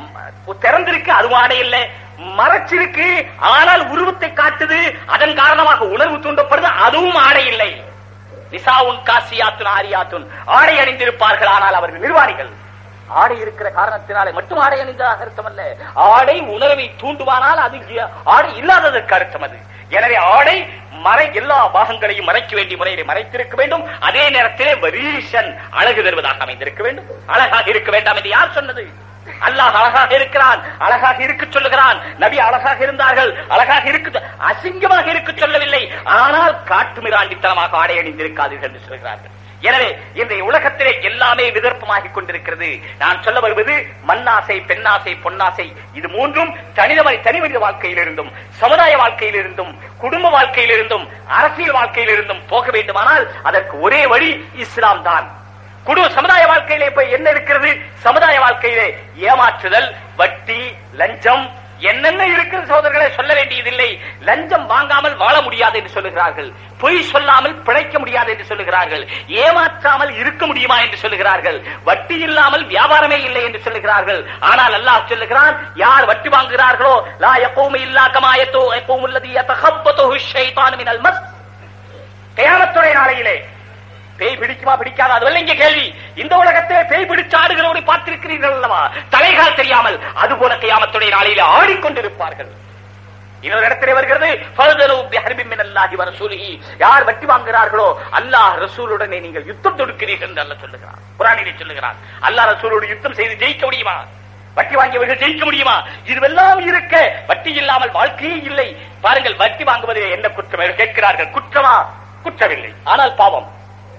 ம், திறந்திருக்கு அதுவும் ஆடை இல்லை மறைச்சிருக்கு ஆனால் உருவத்தை காட்டுது அதன் காரணமாக உணர்வு தூண்டப்படுது அதுவும் ஆடை இல்லை நிசாவுன் காசியாத்துன் ஆரியாத்துன் ஆடை அணிந்திருப்பார்கள் ஆனால் அவர்கள் நிர்வாணிகள் ஆடை இருக்கிற காரணத்தினாலே மட்டும் ஆடை அணிந்ததாக அர்த்தம் அல்ல ஆடை உணர்வை தூண்டுவானால் அது இ- ஆடை இல்லாததற்கு அர்த்தம் அது எனவே ஆடை மறை எல்லா பாகங்களையும் மறைக்க வேண்டிய முறையிலே மறைத்திருக்க வேண்டும் அதே நேரத்திலே வரீஷன் அழகு தருவதாக அமைந்திருக்க வேண்டும் அழகாக இருக்க வேண்டாம் என்று யார் சொன்னது அல்லாஹ் அழகாக இருக்கிறான் அழகாக இருக்க சொல்லுகிறான் நபி அழகாக இருந்தார்கள் அழகாக இருக்கு அசிங்கமாக இருக்க சொல்லவில்லை ஆனால் காட்டுமிராண்டித்தனமாக ஆடை அணிந்திருக்காதீர்கள் என்று சொல்கிறார்கள் எனவே இன்றைய உலகத்திலே எல்லாமே விதர்ப்பமாகிக் கொண்டிருக்கிறது நான் சொல்ல வருவது மண்ணாசை பெண்ணாசை பொன்னாசை இது மூன்றும் தனித தனி மனித வாழ்க்கையிலிருந்தும் சமுதாய வாழ்க்கையிலிருந்தும் குடும்ப வாழ்க்கையிலிருந்தும் அரசியல் வாழ்க்கையிலிருந்தும் போக வேண்டுமானால் அதற்கு ஒரே வழி இஸ்லாம் தான் குடும்ப சமுதாய வாழ்க்கையிலே போய் என்ன இருக்கிறது சமுதாய வாழ்க்கையிலே ஏமாற்றுதல் வட்டி லஞ்சம் என்னென்ன இருக்கிறது சகோதரர்களை சொல்ல வேண்டியதில்லை லஞ்சம் வாங்காமல் வாழ முடியாது என்று சொல்லுகிறார்கள் பொய் சொல்லாமல் பிழைக்க முடியாது என்று சொல்லுகிறார்கள் ஏமாற்றாமல் இருக்க முடியுமா என்று சொல்லுகிறார்கள் வட்டி இல்லாமல் வியாபாரமே இல்லை என்று சொல்லுகிறார்கள் ஆனால் அல்லாஹ் சொல்லுகிறான் யார் வட்டி வாங்குகிறார்களோ லா எப்பவும் இல்லா கமாயத்தோ எப்பவும் உள்ளது யதகப்பதோ ஷைத்தானு மினல் மஸ் கியாமத்துடைய நாளையிலே பேய் பிடிக்குமா பிடிக்காதா அதுவல்ல இங்க கேள்வி இந்த உலகத்தை பேய் பிடிச்சு ஆடுகிறவரை பார்த்திருக்கிறீர்கள் அல்லவா தலைகால் தெரியாமல் அது போல கியாமத்துடைய நாளையிலே ஆடிக்கொண்டிருப்பார்கள் இன்னொரு இடத்திலே வருகிறது ஃபர்தலு பிஹர்பின் மினல்லாஹி வ ரசூலிஹி யார் வட்டி வாங்குகிறார்களோ அல்லாஹ் ரசூலுடனே நீங்கள் யுத்தம் தொடுக்கிறீர்கள் என்று அல்லாஹ் சொல்லுகிறார் குர்ஆனிலே சொல்லுகிறார் அல்லாஹ் ரசூலோடு யுத்தம் செய்து ஜெயிக்க முடியுமா வட்டி வாங்கியவர்கள் ஜெயிக்க முடியுமா இதுவெல்லாம் இருக்க வட்டி இல்லாமல் வாழ்க்கையே இல்லை பாருங்கள் வட்டி வாங்குவதில் என்ன குற்றம் என்று கேட்கிறார்கள் குற்றமா குற்றமில்லை ஆனால் பாவம்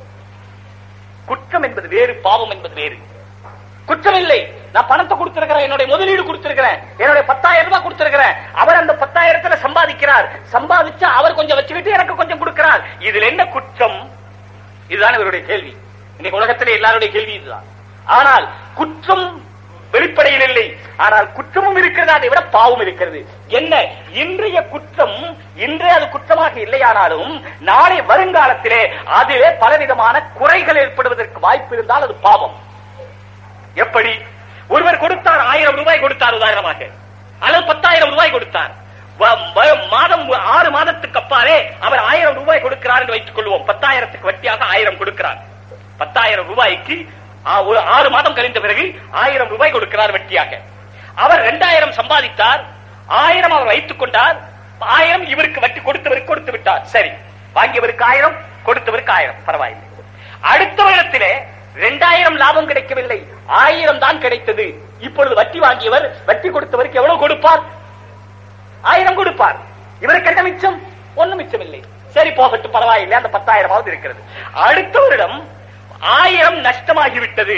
குற்றம் என்பது வேறு பாவம் என்பது வேறு குற்றம் இல்லை நான் பணத்தை கொடுத்திருக்கிறேன் என்னுடைய முதலீடு கொடுத்திருக்கிறேன் என்னுடைய பத்தாயிரம் ரூபாய் கொடுத்திருக்கிறேன் அவர் அந்த பத்தாயிரத்துல சம்பாதிக்கிறார் சம்பாதிச்சு அவர் கொஞ்சம் வச்சுக்கிட்டு எனக்கு கொஞ்சம் கொடுக்கிறார் இதுல என்ன குற்றம் இதுதான் இவருடைய கேள்வி இன்னைக்கு உலகத்திலே எல்லாருடைய கேள்வி இதுதான் ஆனால் குற்றம் வெளிப்படையில் இல்லை ஆனால் குற்றமும் இருக்கிறது அதை விட பாவம் இருக்கிறது என்ன இன்றைய குற்றம் இன்றே அது குற்றமாக இல்லையானாலும் நாளை வருங்காலத்திலே அதிலே பலவிதமான குறைகள் ஏற்படுவதற்கு வாய்ப்பு இருந்தால் அது பாவம் எப்படி ஒருவர் கொடுத்தார் ஆயிரம் ரூபாய் கொடுத்தார் உதாரணமாக அல்லது பத்தாயிரம் ரூபாய் கொடுத்தார் வ- வ- மாதம் ஆறு மாதத்துக்கு அப்பாலே அவர் ஆயிரம் ரூபாய் கொடுக்கிறார் என்று வைத்துக் கொள்வோம் பத்தாயிரத்துக்கு வட்டியாக ஆயிரம் கொடுக்கிறார் பத்தாயிரம் ரூபாய்க்கு ஆ- ஒரு ஆறு மாதம் கழிந்த பிறகு ஆயிரம் ரூபாய் கொடுக்கிறார் வட்டியாக அவர் இரண்டாயிரம் சம்பாதித்தார் ஆயிரம் அவர் வைத்துக் கொண்டார் ஆயிரம் இவருக்கு வட்டி கொடுத்தவருக்கு கொடுத்து விட்டார் சரி வாங்கியவருக்கு ஆயிரம் கொடுத்தவருக்கு ஆயிரம் பரவாயில்லை அடுத்த வருடத்திலே இரண்டாயிரம் லாபம் கிடைக்கவில்லை ஆயிரம் தான் கிடைத்தது இப்பொழுது வட்டி வாங்கியவர் வட்டி கொடுத்தவருக்கு எவ்வளவு கொடுப்பார் ஆயிரம் கொடுப்பார் இவருக்கு என்ன மிச்சம் ஒண்ணும் மிச்சம் இல்லை சரி போகட்டும் பரவாயில்லை அந்த பத்தாயிரமாவது இருக்கிறது அடுத்த வருடம் ஆயிரம் நஷ்டமாகிவிட்டது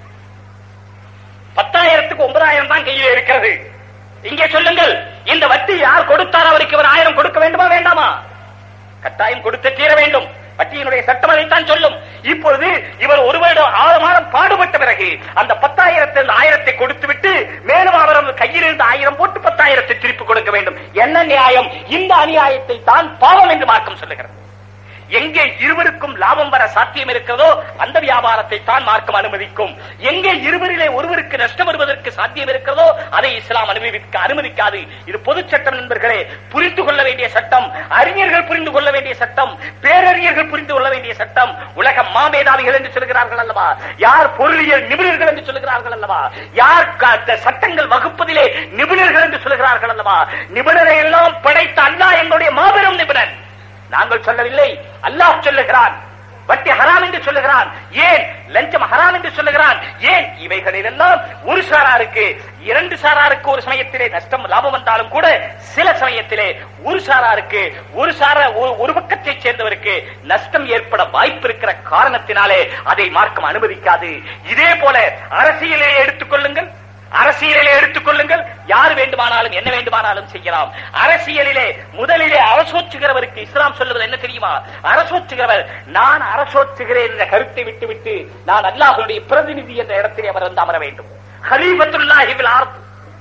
பத்தாயிரத்துக்கு ஒன்பதாயிரம் தான் கையில இருக்கிறது இங்கே சொல்லுங்கள் இந்த வட்டி யார் கொடுத்தார் அவருக்கு இவர் ஆயிரம் கொடுக்க வேண்டுமா வேண்டாமா கட்டாயம் கொடுத்து தீர வேண்டும் வட்டியினுடைய சட்டம் அதைத்தான் சொல்லும் இப்பொழுது இவர் ஒரு வருடம் ஆறு மாதம் பாடுபட்ட பிறகு அந்த பத்தாயிரத்தில் ஆயிரத்தை கொடுத்து விட்டு மேலும் அவர் அவர் கையில் இருந்து ஆயிரம் போட்டு பத்தாயிரத்தை திருப்பி கொடுக்க வேண்டும் என்ன நியாயம் இந்த அநியாயத்தை தான் பாவம் என்று மார்க்கம் சொல்லுகிறது எங்கே இருவருக்கும் லாபம் வர சாத்தியம் இருக்கிறதோ அந்த வியாபாரத்தை தான் மார்க்கம் அனுமதிக்கும் எங்கே இருவரிலே ஒருவருக்கு நஷ்டம் வருவதற்கு சாத்தியம் இருக்கிறதோ அதை இஸ்லாம் அனுமதிக்க அனுமதிக்காது இது பொது சட்டம் நண்பர்களே புரிந்து கொள்ள வேண்டிய சட்டம் அறிஞர்கள் புரிந்து கொள்ள வேண்டிய சட்டம் பேரறிஞர்கள் புரிந்து கொள்ள வேண்டிய சட்டம் உலக மாமேதாவிகள் என்று சொல்கிறார்கள் அல்லவா யார் பொருளியல் நிபுணர்கள் என்று சொல்கிறார்கள் அல்லவா யார் க- சட்டங்கள் வகுப்பதிலே நிபுணர்கள் என்று சொல்கிறார்கள் அல்லவா நிபுணரை எல்லாம் படைத்த அல்லாஹ் எங்களுடைய மாபெரும் நிபுணன் நாங்கள் சொல்லவில்லை அல்லாஹ் சொல்லுகிறான் வட்டி ஹராம் என்று சொல்லுகிறான் ஏன் லஞ்சம் ஹராம் என்று சொல்லுகிறான் ஏன் இவைகளிலெல்லாம் ஒரு சாராருக்கு இரண்டு சாராருக்கு ஒரு சமயத்திலே நஷ்டம் லாபம் வந்தாலும் கூட சில சமயத்திலே ஒரு சாராருக்கு ஒரு சார ஒரு- ஒரு பக்கத்தைச் சேர்ந்தவருக்கு நஷ்டம் ஏற்பட வாய்ப்பு இருக்கிற காரணத்தினாலே அதை மார்க்கம் அனுமதிக்காது இதே போல அரசியலை எடுத்துக்கொள்ளுங்கள் அரசியலிலே எடுத்துக்கொள்ளுங்கள் யார் வேண்டுமானாலும் என்ன வேண்டுமானாலும் செய்யலாம் அரசியலிலே முதலிலே அரசோச்சுகிறவருக்கு இஸ்லாம் சொல்லுவது என்ன தெரியுமா அரசோச்சுகிறவர் நான் அரசோச்சுகிறேன் என்ற கருத்தை விட்டுவிட்டு நான் அல்லாஹ்வுடைய பிரதிநிதி என்ற இடத்திலே அவர் வந்து அமர வேண்டும் ஹலீஃபத்துல்லாஹி ஃபில் அர்த்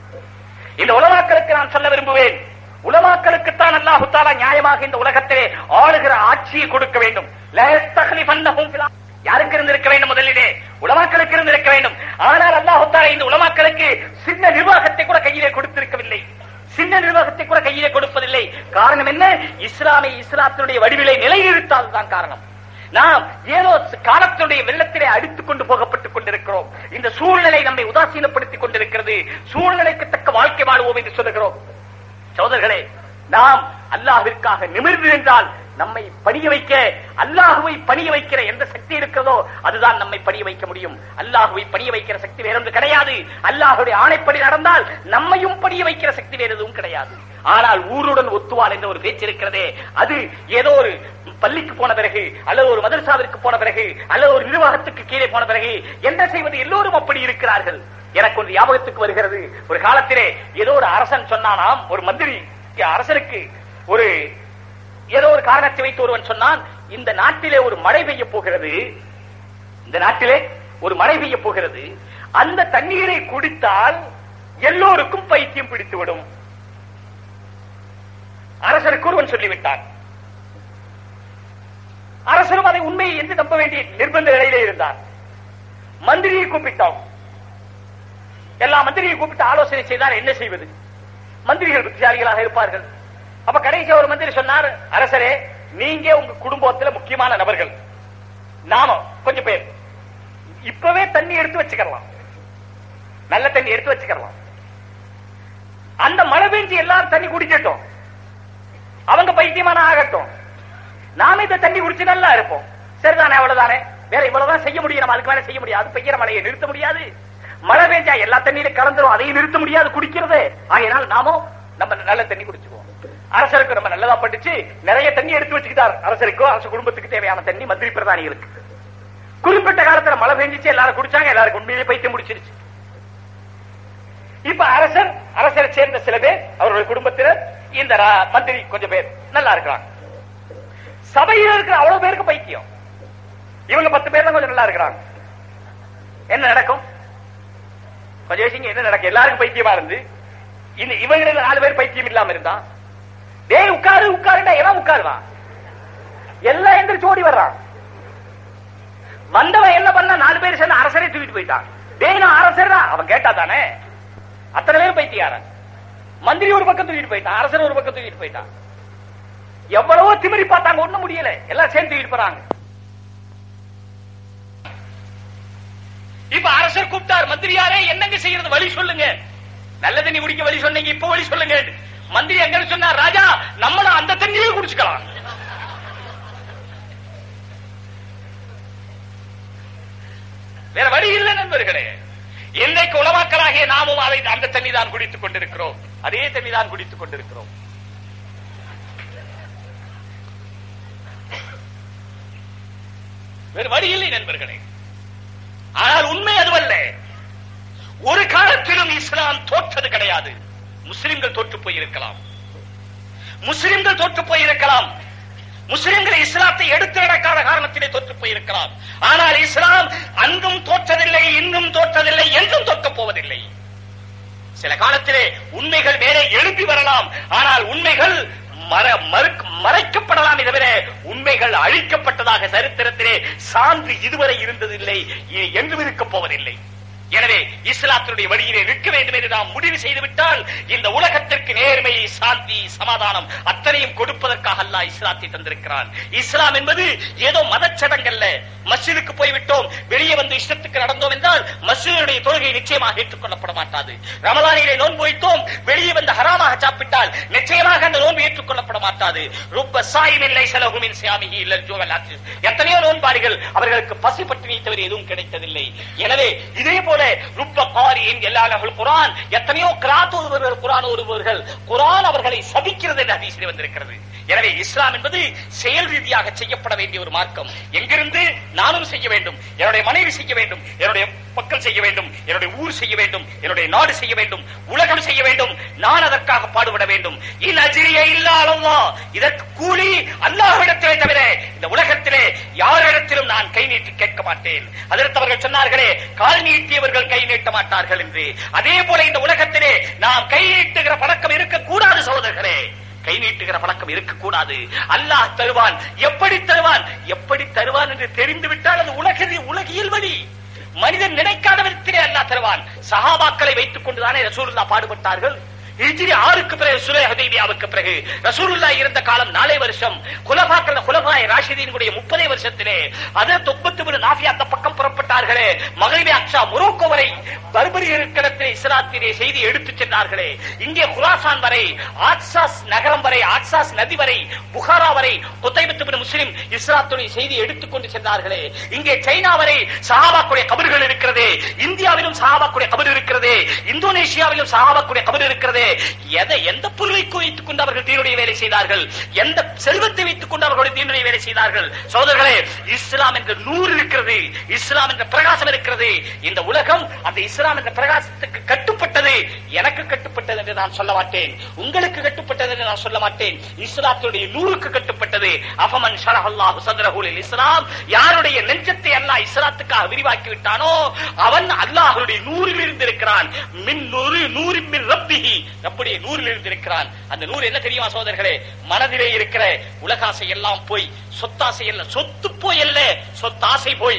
இந்த உலமாக்களுக்கு நான் சொல்ல விரும்புவேன் உலமாக்களுக்குத்தான் அல்லாஹு தாலா நியாயமாக இந்த உலகத்திலே ஆளுகிற ஆட்சியை கொடுக்க வேண்டும் லா யஸ்தக்லிஃபன்னஹும் ஃபில் அர்த். யாருக்கு இருந்திருக்க வேண்டும் முதலிலே உலமாக்களுக்கு இருந்திருக்க வேண்டும் ஆனால் அல்லாஹு தாலா இந்த உலமாக்களுக்கு சின்ன நிர்வாகத்தை கூட கையிலே கொடுத்திருக்கவில்லை சின்ன நிர்வாகத்தை கூட கையிலே கொடுப்பதில்லை காரணம் என்ன இஸ்லாமை இஸ்லாத்தினுடைய வடிவிலை நிலைநிறுத்தாததுதான் காரணம் நாம் ஏதோ காலத்தினுடைய வெள்ளத்திலே அடித்துக் கொண்டு போகப்பட்டுக் கொண்டிருக்கிறோம் இந்த சூழ்நிலை நம்மை உதாசீனப்படுத்திக் கொண்டிருக்கிறது சூழ்நிலைக்கு தக்க வாழ்க்கை வாழுவோம் என்று சொல்லுகிறோம் சோதர்களே நாம் அல்லாஹ்விற்காக நிமிர்ந்து நின்றால் நம்மை பணிய வைக்க அல்லாஹுவை பணிய வைக்கிற எந்த சக்தி இருக்கிறதோ அதுதான் நம்மை பணிய வைக்க முடியும் அல்லாஹுவை பணிய வைக்கிற சக்தி வேறொன்று கிடையாது அல்லாஹுடைய ஆணைப்படி நடந்தால் நம்மையும் பணிய வைக்கிற சக்தி வேற எதுவும் கிடையாது ஆனால் ஊருடன் ஒத்துவாள் என்ற ஒரு பேச்சு இருக்கிறதே அது ஏதோ ஒரு பள்ளிக்கு போன பிறகு அல்லது ஒரு மதரசாவிற்கு போன பிறகு அல்லது ஒரு நிர்வாகத்துக்கு கீழே போன பிறகு என்ன செய்வது எல்லோரும் அப்படி இருக்கிறார்கள் எனக்கு ஒரு ஞாபகத்துக்கு வருகிறது ஒரு காலத்திலே ஏதோ ஒரு அரசன் சொன்னானாம் ஒரு மந்திரி அரசனுக்கு ஒரு ஏதோ ஒரு காரணத்தை வைத்து ஒருவன் சொன்னான் இந்த நாட்டிலே ஒரு மழை பெய்ய போகிறது இந்த நாட்டிலே ஒரு மழை பெய்ய போகிறது அந்த தண்ணீரை குடித்தால் எல்லோருக்கும் பைத்தியம் பிடித்துவிடும் அரசருக்கு ஒருவன் சொல்லிவிட்டான் அரசரும் அதை உண்மையை என்று நம்ப வேண்டிய நிர்பந்த நிலையிலே இருந்தார் மந்திரியை கூப்பிட்டோம் எல்லா மந்திரியை கூப்பிட்டு ஆலோசனை செய்தால் என்ன செய்வது மந்திரிகள் புத்திசாலிகளாக இருப்பார்கள் அப்ப கடைசி ஒரு மந்திரி சொன்னார் அரசரே நீங்க உங்க குடும்பத்துல முக்கியமான நபர்கள் நாம கொஞ்சம் பேர் இப்பவே தண்ணி எடுத்து வச்சுக்கலாம் நல்ல தண்ணி எடுத்து வச்சுக்கலாம் அந்த மழை பெஞ்சு எல்லாரும் தண்ணி குடிக்கட்டும் அவங்க பைத்தியமான ஆகட்டும் நாம இந்த தண்ணி குடிச்சு நல்லா இருப்போம் சரிதானே அவ்வளவுதானே வேற இவ்வளவுதான் செய்ய முடியும் நம்ம அதுக்கு மேல செய்ய முடியாது பெய்யற மழையை நிறுத்த முடியாது மழை பெஞ்சா எல்லா தண்ணியில கலந்துரும் அதையும் நிறுத்த முடியாது குடிக்கிறது ஆகையினால் நாமும் நம்ம நல்ல தண்ணி குடிச்சுக்குவோம் அரசருக்கு ரொம்ப நல்லதா பட்டுச்சு நிறைய தண்ணி எடுத்து வச்சுக்கிட்டார் அரசருக்கோ அரசு குடும்பத்துக்கு தேவையான தண்ணி மந்திரி பிரதானிகளுக்கு குறிப்பிட்ட காலத்துல மழை பெஞ்சிச்சு எல்லாரும் குடிச்சாங்க எல்லாருக்கும் உண்மையிலே பைத்தியம் முடிச்சிருச்சு இப்ப அரசர் அரசரை சேர்ந்த சில பேர் அவருடைய குடும்பத்தினர் இந்த ரா- மந்திரி கொஞ்சம் பேர் நல்லா இருக்கிறாங்க சபையில் இருக்கிற அவ்வளவு பேருக்கு பைத்தியம் இவங்க பத்து பேர் தான் கொஞ்சம் நல்லா இருக்கிறாங்க என்ன நடக்கும் கொஞ்சம் யோசிங்க என்ன நடக்கும் எல்லாருக்கும் பைத்தியமா இருந்து இந்த இவங்க நாலு பேர் பைத்தியம் இல்லாம இருந்தா டேய் உட்காரு உட்காருண்டா எவன் உட்காருவான் எல்லாம் எந்திரிச்சு ஓடி வர்றான் வந்தவன் என்ன பண்ணா நாலு பேர் சேர்ந்து அரசரே தூக்கிட்டு போயிட்டான் டேய் நான் அரசர் தான் அவன் கேட்டா தானே அத்தனை பேர் பைத்தியாரன் மந்திரி ஒரு பக்கம் தூக்கிட்டு போயிட்டான் அரசர் ஒரு பக்கம் தூக்கிட்டு போயிட்டான் எவ்வளவோ திமிரி பார்த்தாங்க ஒண்ணும் முடியல எல்லாம் சேர்ந்து தூக்கிட்டு போறாங்க இப்ப அரசர் கூப்பிட்டார் மந்திரியாரே என்னங்க செய்யறது வழி சொல்லுங்க நல்ல தண்ணி குடிக்க வழி சொன்னீங்க இப்ப வழி சொல்லுங்க மந்திரி எங்க சொன்னார் ராஜா நம்மளும் அந்த தண்ணியே குடிச்சுக்கலாம் வேற வழி இல்லை நண்பர்களே இன்றைக்கு உலமாக்களாகிய நாமும் அதை அந்த தண்ணி தான் குடித்துக் கொண்டிருக்கிறோம் அதே தண்ணி தான் குடித்துக் கொண்டிருக்கிறோம் வேறு வழி இல்லை நண்பர்களே ஆனால் உண்மை அதுவல்ல ஒரு காலத்திலும் இஸ்லாம் தோற்றது கிடையாது முஸ்லிம்கள் தோற்று போயிருக்கலாம் முஸ்லிம்கள் தோற்று போயிருக்கலாம் முஸ்லிம்கள் இஸ்லாத்தை எடுத்து நடக்காத காரணத்திலே தோற்று போயிருக்கலாம் ஆனால் இஸ்லாம் அன்றும் தோற்றதில்லை இன்னும் தோற்றதில்லை என்றும் தோற்கப் போவதில்லை சில காலத்திலே உண்மைகள் மேலே எழுப்பி வரலாம் ஆனால் உண்மைகள் மற- மறுக்க- மறைக்கப்படலாமே தவிர உண்மைகள் அழிக்கப்பட்டதாக சரித்திரத்திலே சான்று இதுவரை இருந்ததில்லை இனி என்றும் இருக்கப் போவதில்லை எனவே இஸ்லாத்தினுடைய வழியிலே நிற்க வேண்டும் என்று நாம் முடிவு செய்துவிட்டால் இந்த உலகத்திற்கு நேர்மை சாந்தி சமாதானம் அத்தனையும் கொடுப்பதற்காக அல்லாஹ் இஸ்லாத்தை தந்திருக்கிறான் இஸ்லாம் என்பது ஏதோ மதச்சடங்கல்ல மஸ்ஜிதுக்கு போய்விட்டோம் வெளியே வந்து இஷ்டத்துக்கு நடந்தோம் என்றால் மஸ்ஜிதுடைய தொழுகை நிச்சயமாக ஏற்றுக்கொள்ளப்பட மாட்டாது ரமலானிலே நோன்பு வைத்தோம் வெளியே வந்து ஹராமாக சாப்பிட்டால் நிச்சயமாக அந்த நோன்பு ஏற்றுக்கொள்ளப்பட மாட்டாது ருப்ப சாயிமில்லை செலகுமின் சியாமிகி இல்லல் ஜூவல் ஆற்றிஸ். எத்தனையோ நோன்பாளிகள் அவர்களுக்கு பசி பட்டினி தவிர எதுவும் கிடைத்ததில்லை எனவே இதே போல ருப்ப காரியின் எல்லார்கள் குரான் எத்தனையோ கிராத் ஒருவர்கள் குரான் ஒருவர்கள் குரான் அவர்களை சபிக்கிறது என்று ஹதீஸிலே வந்திருக்கிறது எனவே இஸ்லாம் என்பது செயல் ரீதியாக செய்யப்பட வேண்டிய ஒரு மார்க்கம் எங்கிருந்து நானும் செய்ய வேண்டும் என்னுடைய மனைவி செய்ய வேண்டும் என்னுடைய மக்கள் செய்ய வேண்டும் என்னுடைய ஊர் செய்ய வேண்டும் என்னுடைய நாடு செய்ய வேண்டும் உலகம் செய்ய வேண்டும் நான் அதற்காக பாடுபட வேண்டும் இன் அஜிரிய இல்லா அல்லாஹ் இதற்கு கூலி அல்லாஹ்விடத்திலே தவிர இந்த உலகத்திலே யாரிடத்திலும் நான் கை நீட்டி கேட்க மாட்டேன் அதற்கு அவர்கள் சொன்னார்களே கால் நீட்டியவர்கள் கை நீட்ட மாட்டார்கள் என்று அதே போல இந்த உலகத்திலே நாம் கை நீட்டுகிற பழக்கம் இருக்கக்கூடாது சகோதரர்களே கை நீட்டுகிற பழக்கம் இருக்கக்கூடாது அல்லாஹ் தருவான் எப்படி தருவான் எப்படி தருவான் என்று தெரிந்து விட்டால் அது உலகில் உலகியல் வழி மனிதன் நினைக்காத விதத்திலே அல்லாஹ் தருவான் சஹாபாக்களை வைத்துக் கொண்டுதானே ரசூலுல்லாஹ் பாடுபட்டார்கள் ஹிஜ்ரி ஆறுக்கு பிறகு சுலே ஹதீபியாவுக்கு பிறகு ரசூலுல்லா இருந்த காலம் நாலே வருஷம் குலபாக்கள் குலபாய் ராஷிதீனுடைய முப்பதே வருஷத்திலே அதே தொப்பத்து நாஃபியா அந்த பக்கம் புறப்பட்டார்களே மகிழ்வி அக்ஷா முரோக்கோ வரை பர்பரி இருக்கிறத்திலே இஸ்லாத்திலே செய்தி எடுத்துச் சென்றார்களே இங்கே குராசான் வரை ஆட்சாஸ் நகரம் வரை ஆட்சாஸ் நதி வரை புகாரா வரை குத்தைபத்து முஸ்லிம் இஸ்லாத்துடைய செய்தி எடுத்துக்கொண்டு சென்றார்களே இங்கே சைனா வரை சஹாபாக்குடைய கபர்கள் இருக்கிறது இந்தியாவிலும் சஹாபாக்குடைய கபர் இருக்கிறது இந்தோனேஷியாவிலும் சஹாபாக்குடைய கபர் இருக்கிறது எதை எந்த பொருளை வைத்துக் கொண்டு அவர்கள் தீனுடைய வேலை செய்தார்கள் எந்த செல்வத்தை வைத்துக் கொண்டு அவர்களுடைய தீனுடைய வேலை செய்தார்கள் சோதர்களே இஸ்லாம் என்ற நூறு இருக்கிறது இஸ்லாம் என்ற பிரகாசம் இருக்கிறது இந்த உலகம் அந்த இஸ்லாம் என்ற பிரகாசத்துக்கு கட்டுப்பட்டது எனக்கு கட்டுப்பட்டது என்று நான் சொல்ல மாட்டேன் உங்களுக்கு கட்டுப்பட்டது என்று நான் சொல்ல மாட்டேன் இஸ்லாத்துடைய நூறுக்கு கட்டுப்பட்டது அஃபமன் ஷரஹல்லாஹு சத்ரஹுலில் இஸ்லாம் யாருடைய நெஞ்சத்தை அல்லாஹ் இஸ்லாத்துக்காக விரிவாக்கி விட்டானோ அவன் அல்லாஹ்வுடைய நூறில் இருந்திருக்கிறான் மின் நூறு நூறின் மின் ரப்பிஹி ரப்புடைய நூறில் இருந்திருக்கிறான் அந்த நூறு என்ன தெரியுமா சோதர்களே மனதிலே இருக்கிற உலகாசை எல்லாம் போய் சொத்தாசை அல்ல சொத்து போய் அல்ல சொத்தாசை போய்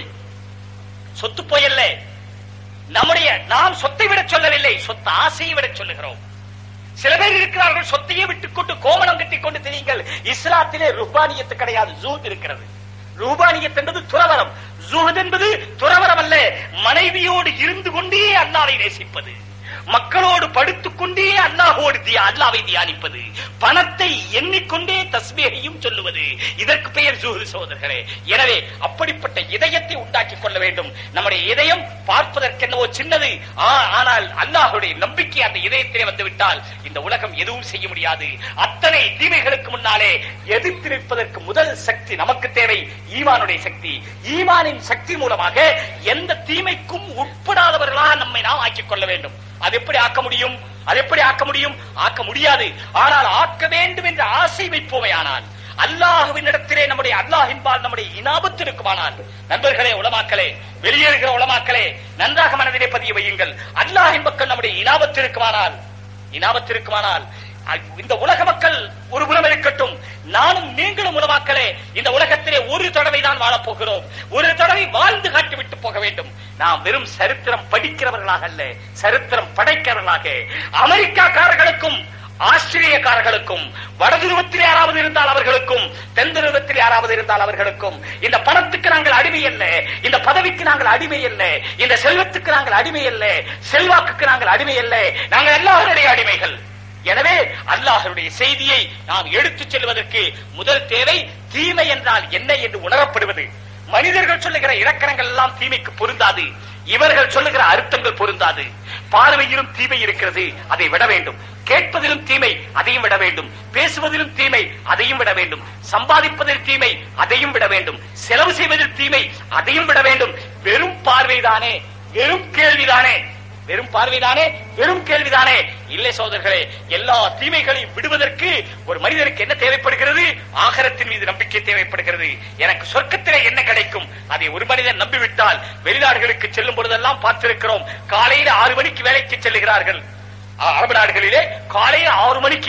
சொத்து போய் அல்ல நம்முடைய நாம் சொத்தை விட சொல்லவில்லை சொத்து ஆசையை விட சொல்லுகிறோம் சில பேர் இருக்கிறார்கள் சொத்தையே விட்டுக்கொண்டு கோமணம் கட்டிக் கொண்டு தெரியுங்கள் இஸ்லாத்திலே ருபானியத்து கிடையாது ஜூத் இருக்கிறது ரூபானியத் என்பது துறவரம் ஜூஹத் என்பது துறவரம் அல்ல மனைவியோடு இருந்து கொண்டே அல்லாவை நேசிப்பது மக்களோடு படுத்துக் கொண்டே அல்லாஹோடு தியா அல்லாவை தியானிப்பது பணத்தை எண்ணிக்கொண்டே தஸ்மீகையும் சொல்லுவது இதற்கு பெயர் ஜூஹு சோதர்களே எனவே அப்படிப்பட்ட இதயத்தை உண்டாக்கிக் கொள்ள வேண்டும் நம்முடைய இதயம் பார்ப்பதற்கென்னவோ சின்னது ஆ- ஆனால் அல்லாஹுடைய நம்பிக்கை அந்த இதயத்திலே வந்து விட்டால் இந்த உலகம் எதுவும் செய்ய முடியாது அத்தனை தீமைகளுக்கு முன்னாலே எதிர்த்து நிற்பதற்கு முதல் சக்தி நமக்கு தேவை ஈமானுடைய சக்தி ஈமானின் சக்தி மூலமாக எந்த தீமைக்கும் உட்படாதவர்களாக நம்மை நாம் ஆக்கிக் கொள்ள வேண்டும் அது எப்படி ஆக்க முடியும் அது எப்படி ஆக்க முடியும் ஆக்க முடியாது ஆனால் ஆக்க வேண்டும் என்ற ஆசை வைப்போமே ஆனால் அல்லாஹுவின் இடத்திலே நம்முடைய அல்லாஹின்பால் நம்முடைய இனாபத்து இருக்குமானால் நண்பர்களே உலமாக்களே வெளியேறுகிற உலமாக்களே நன்றாக மனதிலே பதிய வையுங்கள் அல்லாஹின் பக்கம் நம்முடைய இனாபத்து இருக்குமானால் இனாபத்து இருக்குமானால் அ- இந்த உலக மக்கள் ஒரு புறம் இருக்கட்டும் நானும் நீங்களும் உலமாக்களே இந்த உலகத்திலே ஒரு தடவை தான் வாழப் போகிறோம் ஒரு தடவை வாழ்ந்து காட்டி விட்டு போக வேண்டும் நாம் வெறும் சரித்திரம் படிக்கிறவர்களாக அல்ல சரித்திரம் படைக்கிறவர்களாக அமெரிக்காக்காரர்களுக்கும் ஆஸ்திரேலியக்காரர்களுக்கும் வடதுருவத்தில் யாராவது இருந்தால் அவர்களுக்கும் தென் துருவத்தில் யாராவது இருந்தால் அவர்களுக்கும் இந்த பணத்துக்கு நாங்கள் அடிமை அல்ல இந்த பதவிக்கு நாங்கள் அடிமை அல்ல இந்த செல்வத்துக்கு நாங்கள் அடிமை அல்ல செல்வாக்குக்கு நாங்கள் அடிமை அல்ல நாங்கள் எல்லாருடைய அடிமைகள் எனவே அல்லாஹருடைய செய்தியை நாம் எடுத்துச் செல்வதற்கு முதல் தேவை தீமை என்றால் என்ன என்று உணரப்படுவது மனிதர்கள் சொல்லுகிற இலக்கணங்கள் எல்லாம் தீமைக்கு பொருந்தாது இவர்கள் சொல்லுகிற அர்த்தங்கள் பொருந்தாது பார்வையிலும் தீமை இருக்கிறது அதை விட வேண்டும் கேட்பதிலும் தீமை அதையும் விட வேண்டும் பேசுவதிலும் தீமை அதையும் விட வேண்டும் சம்பாதிப்பதில் தீமை அதையும் விட வேண்டும் செலவு செய்வதில் தீமை அதையும் விட வேண்டும் வெறும் பார்வைதானே வெறும் கேள்விதானே வெறும் பார்வைதானே வெறும் கேள்விதானே இல்லை சோதர்களே எல்லா தீமைகளையும் விடுவதற்கு ஒரு மனிதனுக்கு என்ன தேவைப்படுகிறது ஆகரத்தின் மீது நம்பிக்கை தேவைப்படுகிறது எனக்கு சொர்க்கத்திலே என்ன கிடைக்கும் அதை ஒரு மனிதன் நம்பிவிட்டால் வெளிநாடுகளுக்கு செல்லும் பொழுதெல்லாம் பார்த்திருக்கிறோம் காலையில ஆறு மணிக்கு வேலைக்கு செல்லுகிறார்கள் அ- அரபு நாடுகளிலே காலையில ஆறு மணிக்கு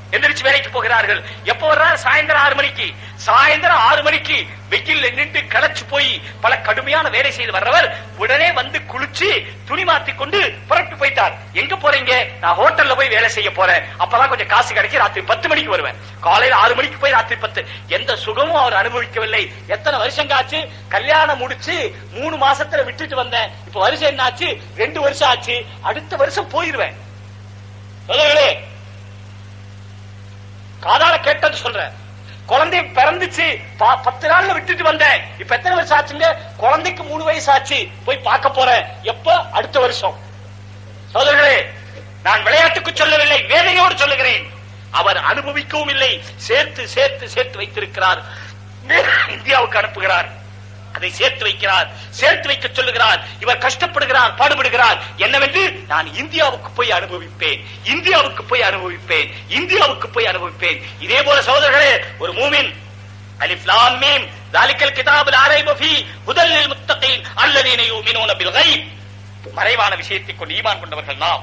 எந்திரிச்சு வேலைக்கு போகிறார்கள் எப்ப வர்றாரு சாயந்தரம் ஆறு மணிக்கு சாயந்தரம் ஆறு மணிக்கு வெயில் நின்று களைச்சு போய் பல கடுமையான வேலை செய்து வர்றவர் உடனே வந்து குளிச்சு துணி மாத்தி கொண்டு புறப்பட்டு போயிட்டார் எங்க போறீங்க நான் ஹோட்டல்ல போய் வேலை செய்ய போறேன் அப்பதான் கொஞ்சம் காசு கிடைக்கும் ராத்திரி பத்து மணிக்கு வருவேன் காலையில ஆறு மணிக்கு போய் ராத்திரி பத்து எந்த சுகமும் அவர் அனுபவிக்கவில்லை எத்தனை வருஷம் ஆச்சு கல்யாணம் முடிச்சு மூணு மாசத்துல விட்டுட்டு வந்தேன் இப்ப வருஷம் என்ன ஆச்சு ரெண்டு வருஷம் ஆச்சு அடுத்த வருஷம் போயிருவேன் சகோதரர்களே, காதால கேட்டது சொல்றேன் குழந்தை பிறந்துச்சு பா- பத்து நாள்ல விட்டுட்டு வந்தேன் இப்ப எத்தனை வருஷம் ஆச்சுங்க குழந்தைக்கு மூணு வயசு ஆச்சு போய் பார்க்க போறேன் எப்ப அடுத்த வருஷம் சோதர்களே நான் விளையாட்டுக்கு சொல்லவில்லை வேதனையோடு சொல்லுகிறேன் அவர் அனுபவிக்கவும் இல்லை சேர்த்து சேர்த்து சேர்த்து வைத்திருக்கிறார் இந்தியாவுக்கு அனுப்புகிறார் அதை சேர்த்து வைக்கிறார் சேர்த்து வைக்க சொல்லுகிறார் இவர் கஷ்டப்படுகிறார் பாடுபடுகிறார் என்னவென்று நான் இந்தியாவுக்கு போய் அனுபவிப்பேன் இந்தியாவுக்கு போய் அனுபவிப்பேன் இந்தியாவுக்கு போய் அனுபவிப்பேன் இதே போல சகோதரர்களே ஒரு மூமின் அலிஃப் லாம் மீம் தாலிக்கல் கிதாபுல் ஆரைப ஃபீ ஹுதல் லில் முத்தகீன் அல்லதீன யுமினூன பில் கைப் மறைவான விஷயத்தை கொண்டு ஈமான் கொண்டவர்கள் நாம்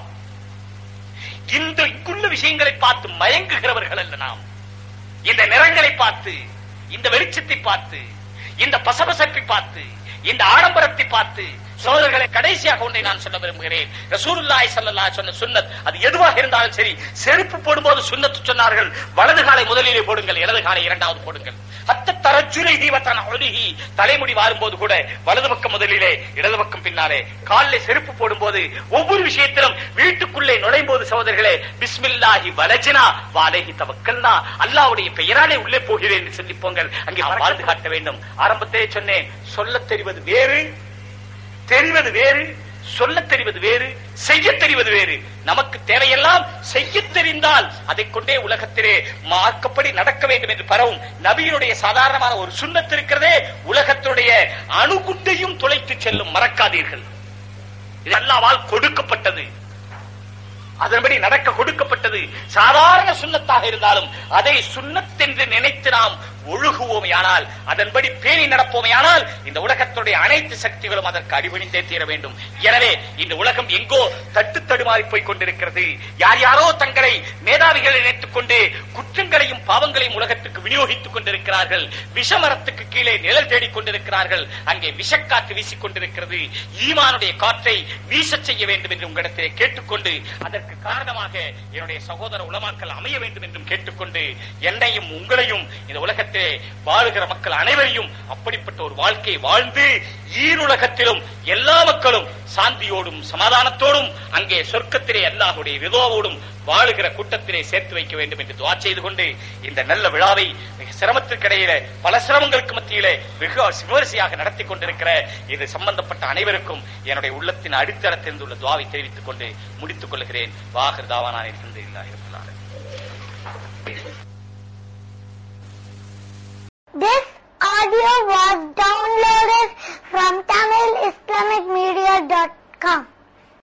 இந்த இங்குள்ள விஷயங்களை பார்த்து மயங்குகிறவர்கள் அல்ல நாம் இந்த நிறங்களை பார்த்து இந்த வெளிச்சத்தை பார்த்து இந்த பசபசப்பை பார்த்து இந்த ஆடம்பரத்தை பார்த்து சோதரர்களை கடைசியாக ஒன்றை நான் சொல்ல விரும்புகிறேன் ரசூலுல்லாஹி ஸல்லல்லாஹு அலைஹி சொன்ன சுன்னத் அது எதுவாக இருந்தாலும் சரி செருப்பு போடும்போது சுன்னத்து சொன்னார்கள் வலது காலை முதலிலே போடுங்கள் இடது காலை இரண்டாவது போடுங்கள் அத்த தரச்சுரை தீவத்தன ஒழுகி தலைமுடி வாரும்போது கூட வலது பக்கம் முதலிலே இடது பக்கம் பின்னாலே காலில் செருப்பு போடும்போது ஒவ்வொரு விஷயத்திலும் வீட்டுக்குள்ளே நுழையும் போது சகோதரர்களே பிஸ்மில்லாஹி வலஜினா வாலேஹி தவக்கல்னா அல்லாஹ்வுடைய பெயராலே உள்ளே போகிறேன் என்று சிந்திப்போங்கள் அங்கே வாழ்ந்து காட்ட வேண்டும் ஆரம்பத்திலே சொன்னேன் சொல்லத் தெரிவது வேறு தெரிவது வேறு சொல்லத் தெரிவது வேறு செய்ய தெரிவது வேறு நமக்கு தேவையெல்லாம் செய்ய தெரிந்தால் அதை கொண்டே உலகத்திலே மார்க்கப்படி நடக்க வேண்டும் என்று பரவும் நபியினுடைய சாதாரணமான ஒரு சுண்ணத்து இருக்கிறதே உலகத்துடைய அணுகுண்டையும் துளைத்து செல்லும் மறக்காதீர்கள் இது அல்லாவால் கொடுக்கப்பட்டது அதன்படி நடக்க கொடுக்கப்பட்டது சாதாரண சுண்ணத்தாக இருந்தாலும் அதை சுண்ணத்தென்று நினைத்து நாம் ஒழுகுவோமையானால் அதன்படி பேணி நடப்போமையானால் இந்த உலகத்துடைய அனைத்து சக்திகளும் அதற்கு அடிபணிந்தே தீர வேண்டும் எனவே இந்த உலகம் எங்கோ தட்டு தடுமாறி போய் கொண்டிருக்கிறது யார் யாரோ தங்களை மேதாவிகளை நினைத்துக் கொண்டு குற்றங்களையும் பாவங்களையும் உலகத்துக்கு விநியோகித்துக் கொண்டிருக்கிறார்கள் விஷமரத்துக்கு கீழே நிழல் தேடிக் கொண்டிருக்கிறார்கள் அங்கே விஷக்காற்று வீசிக் கொண்டிருக்கிறது ஈமானுடைய காற்றை வீசச் செய்ய வேண்டும் என்று உங்களிடத்திலே கேட்டுக்கொண்டு அதற்கு காரணமாக என்னுடைய சகோதர உலமாக்கள் அமைய வேண்டும் என்றும் கேட்டுக்கொண்டு என்னையும் உங்களையும் இந்த உலகத்திலே வாழுகிற மக்கள் அனைவரையும் அப்படிப்பட்ட ஒரு வாழ்க்கையை வாழ்ந்து ஈருலகத்திலும் எல்லா மக்களும் சாந்தியோடும் சமாதானத்தோடும் அங்கே சொர்க்கத்திலே அல்லாஹுடைய விதோவோடும் வாழுகிற கூட்டத்திலே சேர்த்து வைக்க வேண்டும் என்று துவா செய்து கொண்டு இந்த நல்ல விழாவை மிக சிரமத்திற்கிடையில பல சிரமங்களுக்கு மத்தியிலே வெகு விமரிசையாக நடத்தி கொண்டிருக்கிற இது சம்பந்தப்பட்ட அனைவருக்கும் என்னுடைய உள்ளத்தின் அடித்தளத்திலிருந்து உள்ள துவாவை தெரிவித்துக் கொண்டு முடித்துக் கொள்கிறேன் வாகர் தாவானான் இருக்கின்ற இல்லா இருக்கிறார் This audio was downloaded from TamilIslamicMedia.com.